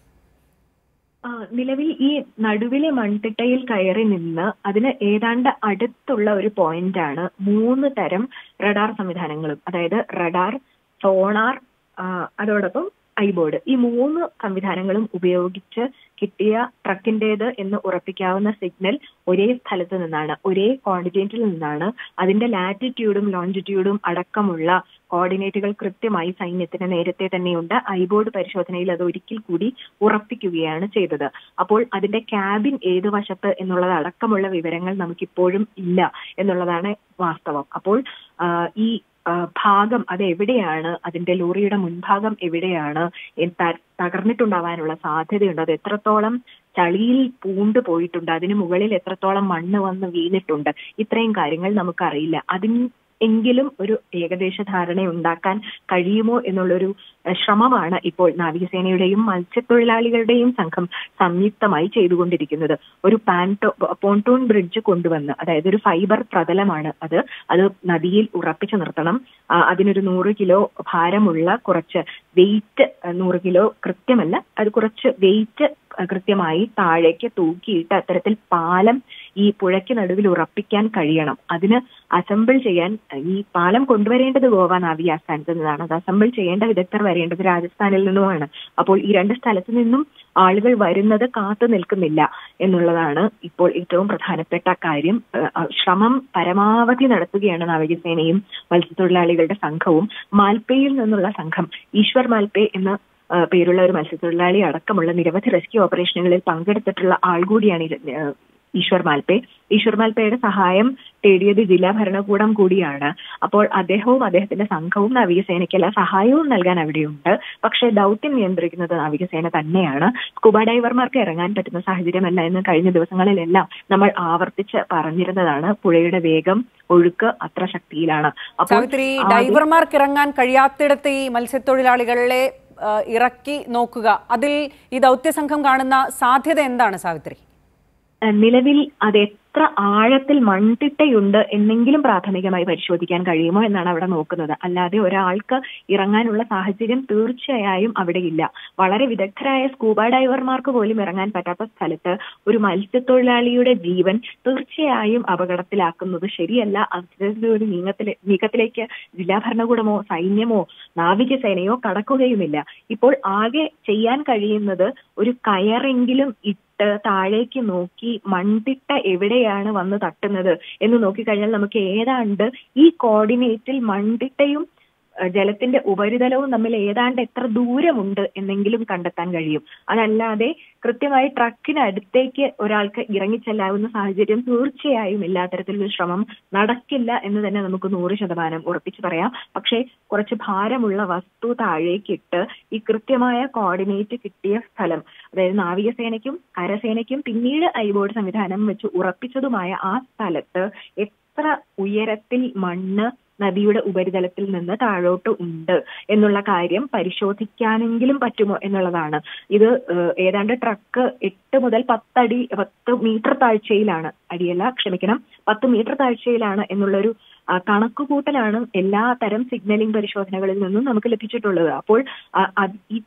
ആ, നിലവിൽ ഈ നടുവിലെ മൺതിട്ടയിൽ കയറി നിന്ന് അതിന് ഏതാണ്ട് അടുത്തുള്ള ഒരു പോയിന്റ് ആണ് മൂന്ന് തരം റഡാർ സംവിധാനങ്ങളും അതായത് റഡാർ സോണാർ ആ, അതോടൊപ്പം ഐബോർഡ് ഈ മൂന്ന് സംവിധാനങ്ങളും ഉപയോഗിച്ച് കിട്ടിയ ട്രക്കിന്റേത് എന്ന് ഉറപ്പിക്കാവുന്ന സിഗ്നൽ ഒരേ സ്ഥലത്ത് നിന്നാണ് ഒരേ കോർഡിനേറ്റിൽ നിന്നാണ് അതിന്റെ ലാറ്റിറ്റ്യൂഡും ലോഞ്ചിറ്റ്യൂഡും അടക്കമുള്ള കോർഡിനേറ്റുകൾ കൃത്യമായി സൈന്യത്തിന് നേരത്തെ തന്നെയുണ്ട് ഐബോർഡ് പരിശോധനയിൽ അത് ഒരിക്കൽ കൂടി ഉറപ്പിക്കുകയാണ് ചെയ്തത് അപ്പോൾ അതിന്റെ ക്യാബിൻ ഏത് വശത്ത് എന്നുള്ളത് അടക്കമുള്ള വിവരങ്ങൾ നമുക്കിപ്പോഴും ഇല്ല എന്നുള്ളതാണ് വാസ്തവം അപ്പോൾ ആ, ഈ ആ, ഭാഗം അത് എവിടെയാണ് അതിന്റെ ലോറിയുടെ മുൻഭാഗം എവിടെയാണ് എ- ത- തകർന്നിട്ടുണ്ടാവാനുള്ള സാധ്യതയുണ്ട് അത് എത്രത്തോളം ചളിയിൽ പൂണ്ടു പോയിട്ടുണ്ട് അതിന് മുകളിൽ എത്രത്തോളം മണ്ണ് വന്ന് വീണിട്ടുണ്ട് ഇത്രയും കാര്യങ്ങൾ നമുക്കറിയില്ല അതിന് എങ്കിലും ഒരു ഏകദേശ ധാരണ ഉണ്ടാക്കാൻ കഴിയുമോ എന്നുള്ളൊരു അഹ്, ശ്രമമാണ് ഇപ്പോൾ നാവികസേനയുടെയും മത്സ്യത്തൊഴിലാളികളുടെയും സംഘം സംയുക്തമായി ചെയ്തുകൊണ്ടിരിക്കുന്നത് ഒരു പാൻടോ പോണ്ടൂൺ ബ്രിഡ്ജ് കൊണ്ടുവന്ന് അതായത് ഒരു ഫൈബർ പ്രതലമാണ് അത് അത് നദിയിൽ ഉറപ്പിച്ചു നിർത്തണം ആ, അതിനൊരു നൂറ് കിലോ ഭാരമുള്ള കുറച്ച് വെയിറ്റ് നൂറ് കിലോ കൃത്യമല്ല അത് കുറച്ച് വെയിറ്റ് കൃത്യമായി താഴേക്ക് തൂക്കിയിട്ട് അത്തരത്തിൽ പാലം ഈ പുഴയ്ക്ക് നടുവിൽ ഉറപ്പിക്കാൻ കഴിയണം അതിന് അസംബിൾ ചെയ്യാൻ ഈ പാലം കൊണ്ടുവരേണ്ടത് ഗോവ നാവി ആസ്ഥാനത്ത് നിന്നാണ് അത് അസംബിൾ ചെയ്യേണ്ട വിദഗ്ധർ വരേണ്ടത് രാജസ്ഥാനിൽ നിന്നുമാണ് അപ്പോൾ ഈ രണ്ട് സ്ഥലത്തു നിന്നും ആളുകൾ വരുന്നത് കാത്തു നിൽക്കുന്നില്ല എന്നുള്ളതാണ് ഇപ്പോൾ ഏറ്റവും പ്രധാനപ്പെട്ട കാര്യം ഏഹ് ശ്രമം പരമാവധി നടത്തുകയാണ് നാവികസേനയും മത്സ്യത്തൊഴിലാളികളുടെ സംഘവും മാൽപ്പയിൽ നിന്നുള്ള സംഘം ഈശ്വർ മാൽപ്പേ എന്ന ആ, പേരുള്ള ഒരു മത്സ്യത്തൊഴിലാളി അടക്കമുള്ള നിരവധി റെസ്ക്യൂ ഓപ്പറേഷനുകളിൽ പങ്കെടുത്തിട്ടുള്ള ആൾ കൂടിയാണ് ഇത്, ആ, ഈശ്വർ മാൽപ്പേ ഈശ്വർ മാൽപ്പയുടെ സഹായം തേടിയത് ജില്ലാ ഭരണകൂടം കൂടിയാണ് അപ്പോൾ അദ്ദേഹവും അദ്ദേഹത്തിന്റെ സംഘവും നാവികസേനയ്ക്കെല്ലാം സഹായവും നൽകാൻ അവിടെയുണ്ട് പക്ഷേ ദൗത്യം നിയന്ത്രിക്കുന്നത് നാവികസേന തന്നെയാണ് സ്കൂബ ഡൈവർമാർക്ക് ഇറങ്ങാൻ പറ്റുന്ന സാഹചര്യമല്ല എന്ന് കഴിഞ്ഞ ദിവസങ്ങളിലെല്ലാം നമ്മൾ ആവർത്തിച്ച് പറഞ്ഞിരുന്നതാണ് പുഴയുടെ വേഗം ഒഴുക്ക് അത്ര ശക്തിയിലാണ് സാവിത്രി ആദ്യം- ഡൈവർമാർക്ക് ഇറങ്ങാൻ കഴിയാത്തിടത്ത് ഈ മത്സ്യത്തൊഴിലാളികളെ ആ, ഇറക്കി നോക്കുക അതിൽ ഈ ദൗത്യസംഘം കാണുന്ന സാധ്യത എന്താണ് സാവിത്രി ഏഹ് നിലവിൽ അത് എത്ര ആഴത്തിൽ മൺതിട്ടയുണ്ട് എന്നെങ്കിലും പ്രാഥമികമായി പരിശോധിക്കാൻ കഴിയുമോ എന്നാണ് അവിടെ നോക്കുന്നത് അല്ലാതെ ഒരാൾക്ക് ഇറങ്ങാനുള്ള സാഹചര്യം തീർച്ചയായും അവിടെ ഇല്ല വളരെ വിദഗ്ധരായ സ്കൂബ ഡൈവർമാർക്ക് പോലും ഇറങ്ങാൻ പറ്റാത്ത സ്ഥലത്ത് ഒരു മത്സ്യത്തൊഴിലാളിയുടെ ജീവൻ തീർച്ചയായും അപകടത്തിലാക്കുന്നത് ശരിയല്ല അത്തരത്തിലൊരു നീക്കത്തിലെ നീക്കത്തിലേക്ക് ജില്ലാ ഭരണകൂടമോ സൈന്യമോ നാവികസേനയോ കടക്കുകയുമില്ല ഇപ്പോൾ ആകെ ചെയ്യാൻ കഴിയുന്നത് ഒരു കയറെങ്കിലും ഇട്ട് താഴേക്ക് നോക്കി മൺതിട്ട എവിടെയാണ് വന്ന് തട്ടുന്നത് എന്ന് നോക്കിക്കഴിഞ്ഞാൽ നമുക്ക് ഏതാണ്ട് ഈ കോർഡിനേറ്റിൽ മൺതിട്ടയും അഹ് ജലത്തിന്റെ ഉപരിതലവും തമ്മിൽ ഏതാണ്ട് എത്ര ദൂരമുണ്ട് എന്നെങ്കിലും കണ്ടെത്താൻ കഴിയും അതല്ലാതെ കൃത്യമായി ട്രക്കിനടുത്തേക്ക് ഒരാൾക്ക് ഇറങ്ങിച്ചെല്ലാവുന്ന സാഹചര്യം തീർച്ചയായും ഇല്ല അത്തരത്തിലൊരു ശ്രമം നടക്കില്ല എന്ന് തന്നെ നമുക്ക് നൂറ് ശതമാനം ഉറപ്പിച്ചു പറയാം പക്ഷേ കുറച്ച് ഭാരമുള്ള വസ്തു താഴേക്കിട്ട് ഈ കൃത്യമായ കോർഡിനേറ്റ് കിട്ടിയ സ്ഥലം അതായത് നാവികസേനയ്ക്കും കരസേനയ്ക്കും പിന്നീട് ഐബോർഡ് സംവിധാനം വെച്ച് ഉറപ്പിച്ചതുമായ ആ സ്ഥലത്ത് എത്ര ഉയരത്തിൽ മണ്ണ് നദിയുടെ ഉപരിതലത്തിൽ നിന്ന് താഴോട്ട് ഉണ്ട് എന്നുള്ള കാര്യം പരിശോധിക്കാനെങ്കിലും പറ്റുമോ എന്നുള്ളതാണ് ഇത് ഏഹ്, ഏതാണ്ട് ട്രക്ക് എട്ട് മുതൽ പത്തടി പത്ത് മീറ്റർ താഴ്ചയിലാണ് അടിയല്ല ക്ഷമിക്കണം പത്ത് മീറ്റർ താഴ്ചയിലാണ് എന്നുള്ളൊരു ആ, കണക്കുകൂട്ടലാണ് എല്ലാ തരം സിഗ്നലിംഗ് പരിശോധനകളിൽ നിന്നും നമുക്ക് ലഭിച്ചിട്ടുള്ളത് അപ്പോൾ ആ, അത് ഈ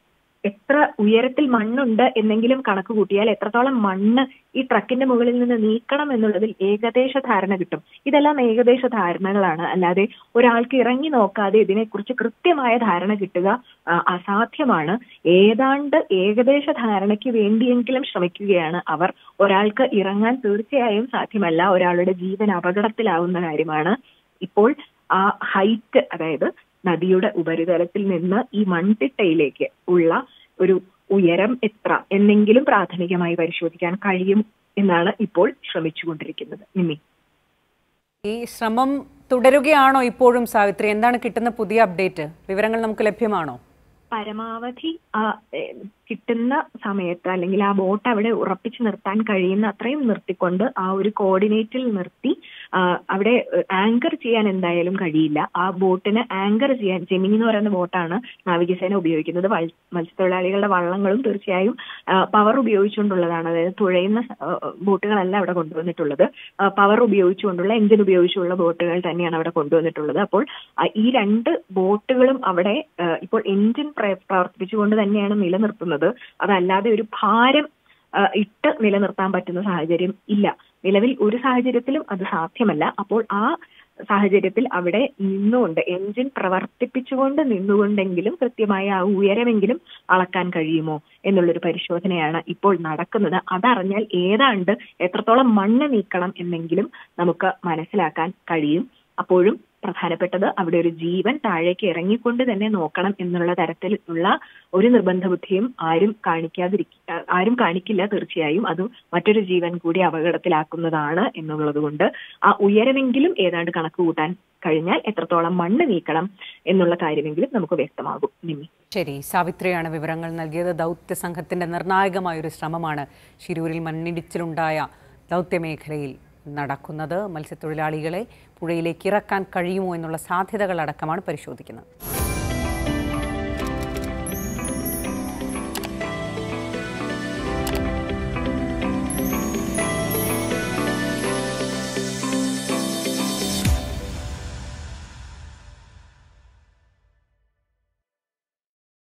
എത്ര ഉയരത്തിൽ മണ്ണുണ്ട് എന്നെങ്കിലും കണക്ക് കൂട്ടിയാൽ എത്രത്തോളം മണ്ണ് ഈ ട്രക്കിന്റെ മുകളിൽ നിന്ന് നീക്കണം എന്നുള്ളതിൽ ഏകദേശ ധാരണ കിട്ടും ഇതെല്ലാം ഏകദേശ ധാരണകളാണ് അല്ലാതെ ഒരാൾക്ക് ഇറങ്ങി നോക്കാതെ ഇതിനെക്കുറിച്ച് കൃത്യമായ ധാരണ കിട്ടുക ആ, അസാധ്യമാണ് ഏതാണ്ട് ഏകദേശ ധാരണയ്ക്ക് വേണ്ടിയെങ്കിലും ശ്രമിക്കുകയാണ് അവർ ഒരാൾക്ക് ഇറങ്ങാൻ തീർച്ചയായും സാധ്യമല്ല ഒരാളുടെ ജീവൻ അപകടത്തിലാവുന്ന കാര്യമാണ് ഇപ്പോൾ ആ ഹൈറ്റ് അതായത് നദിയുടെ ഉപരിതലത്തിൽ നിന്ന് ഈ മൺതിട്ടയിലേക്ക് ഉള്ള ഒരു ഉയരം എത്ര എന്നെങ്കിലും പ്രാഥമികമായി പരിശോധിക്കാൻ കഴിയും എന്നാണ് ഇപ്പോൾ ശ്രമിച്ചുകൊണ്ടിരിക്കുന്നത് നിമ്മി ഈ ശ്രമം തുടരുകയാണോ ഇപ്പോഴും സാവിത്രി എന്താണ് കിട്ടുന്ന പുതിയ അപ്ഡേറ്റ് വിവരങ്ങൾ നമുക്ക് ലഭ്യമാണോ പരമാവധി ആ, ഏ, കിട്ടുന്ന സമയത്ത് അല്ലെങ്കിൽ ആ ബോട്ട് അവിടെ ഉറപ്പിച്ചു നിർത്താൻ കഴിയുന്ന അത്രയും നിർത്തിക്കൊണ്ട് ആ ഒരു കോർഡിനേറ്റിൽ നിർത്തി ആ, അവിടെ ആങ്കർ ചെയ്യാൻ എന്തായാലും കഴിയില്ല ആ ബോട്ടിന് ആങ്കർ ചെയ്യാൻ ജെമിനി എന്ന് പറയുന്ന ബോട്ടാണ് നാവികസേന ഉപയോഗിക്കുന്നത് വൽ- മത്സ്യത്തൊഴിലാളികളുടെ വള്ളങ്ങളും തീർച്ചയായും പവർ ഉപയോഗിച്ചുകൊണ്ടുള്ളതാണ് അതായത് തുഴയുന്ന സ- ആ, ബോട്ടുകളല്ല അവിടെ കൊണ്ടുവന്നിട്ടുള്ളത് പവർ ഉപയോഗിച്ചുകൊണ്ടുള്ള എഞ്ചിൻ ഉപയോഗിച്ചുള്ള ബോട്ടുകൾ തന്നെയാണ് അവിടെ കൊണ്ടുവന്നിട്ടുള്ളത് അപ്പോൾ ആ, ഈ രണ്ട് ബോട്ടുകളും അവിടെ ആ, ഇപ്പോൾ എഞ്ചിൻ പ്ര- പ്രവർത്തിപ്പിച്ചുകൊണ്ട് തന്നെയാണ് നിലനിർത്തുന്നത് അതല്ലാതെ ഒരു ഭാരം ആ, ഇട്ട് നിലനിർത്താൻ പറ്റുന്ന സാഹചര്യം ഇല്ല നിലവിൽ ഒരു സാഹചര്യത്തിലും അത് സാധ്യമല്ല അപ്പോൾ ആ സാഹചര്യത്തിൽ അവിടെ നിന്നുകൊണ്ട് എഞ്ചിൻ പ്രവർത്തിപ്പിച്ചുകൊണ്ട് നിന്നുകൊണ്ടെങ്കിലും കൃത്യമായ ആ ഉയരമെങ്കിലും അളക്കാൻ കഴിയുമോ എന്നുള്ളൊരു പരിശോധനയാണ് ഇപ്പോൾ നടക്കുന്നത് അതറിഞ്ഞാൽ ഏതാണ്ട് എത്രത്തോളം മണ്ണ് നീക്കണം എന്നെങ്കിലും നമുക്ക് മനസ്സിലാക്കാൻ കഴിയും അപ്പോഴും പ്രധാനപ്പെട്ടത് അവിടെ ഒരു ജീവൻ താഴേക്ക് ഇറങ്ങിക്കൊണ്ട് തന്നെ നോക്കണം എന്നുള്ള തരത്തിലുള്ള ഒരു നിർബന്ധ ബുദ്ധിയും ആരും കാണിക്കാതിരിക്ക ആരും കാണിക്കില്ല തീർച്ചയായും അത് മറ്റൊരു ജീവൻ കൂടി അപകടത്തിലാക്കുന്നതാണ് എന്നുള്ളത് കൊണ്ട് ആ ഉയരമെങ്കിലും ഏതാണ്ട് കണക്ക് കൂട്ടാൻ കഴിഞ്ഞാൽ എത്രത്തോളം മണ്ണ് നീക്കണം എന്നുള്ള കാര്യമെങ്കിലും നമുക്ക് വ്യക്തമാകും നിമ്മി ശരി സാവിത്രിയാണ് വിവരങ്ങൾ നൽകിയത് ദൗത്യ സംഘത്തിന്റെ നിർണായകമായ ഒരു ശ്രമമാണ് ശിരൂരിൽ മണ്ണിടിച്ചിലുണ്ടായ ദൗത്യമേഖലയിൽ നടക്കുന്നത് മത്സ്യത്തൊഴിലാളികളെ പുഴയിലേക്ക് ഇറക്കാൻ കഴിയുമോ എന്നുള്ള സാധ്യതകളടക്കമാണ് പരിശോധിക്കുന്നത്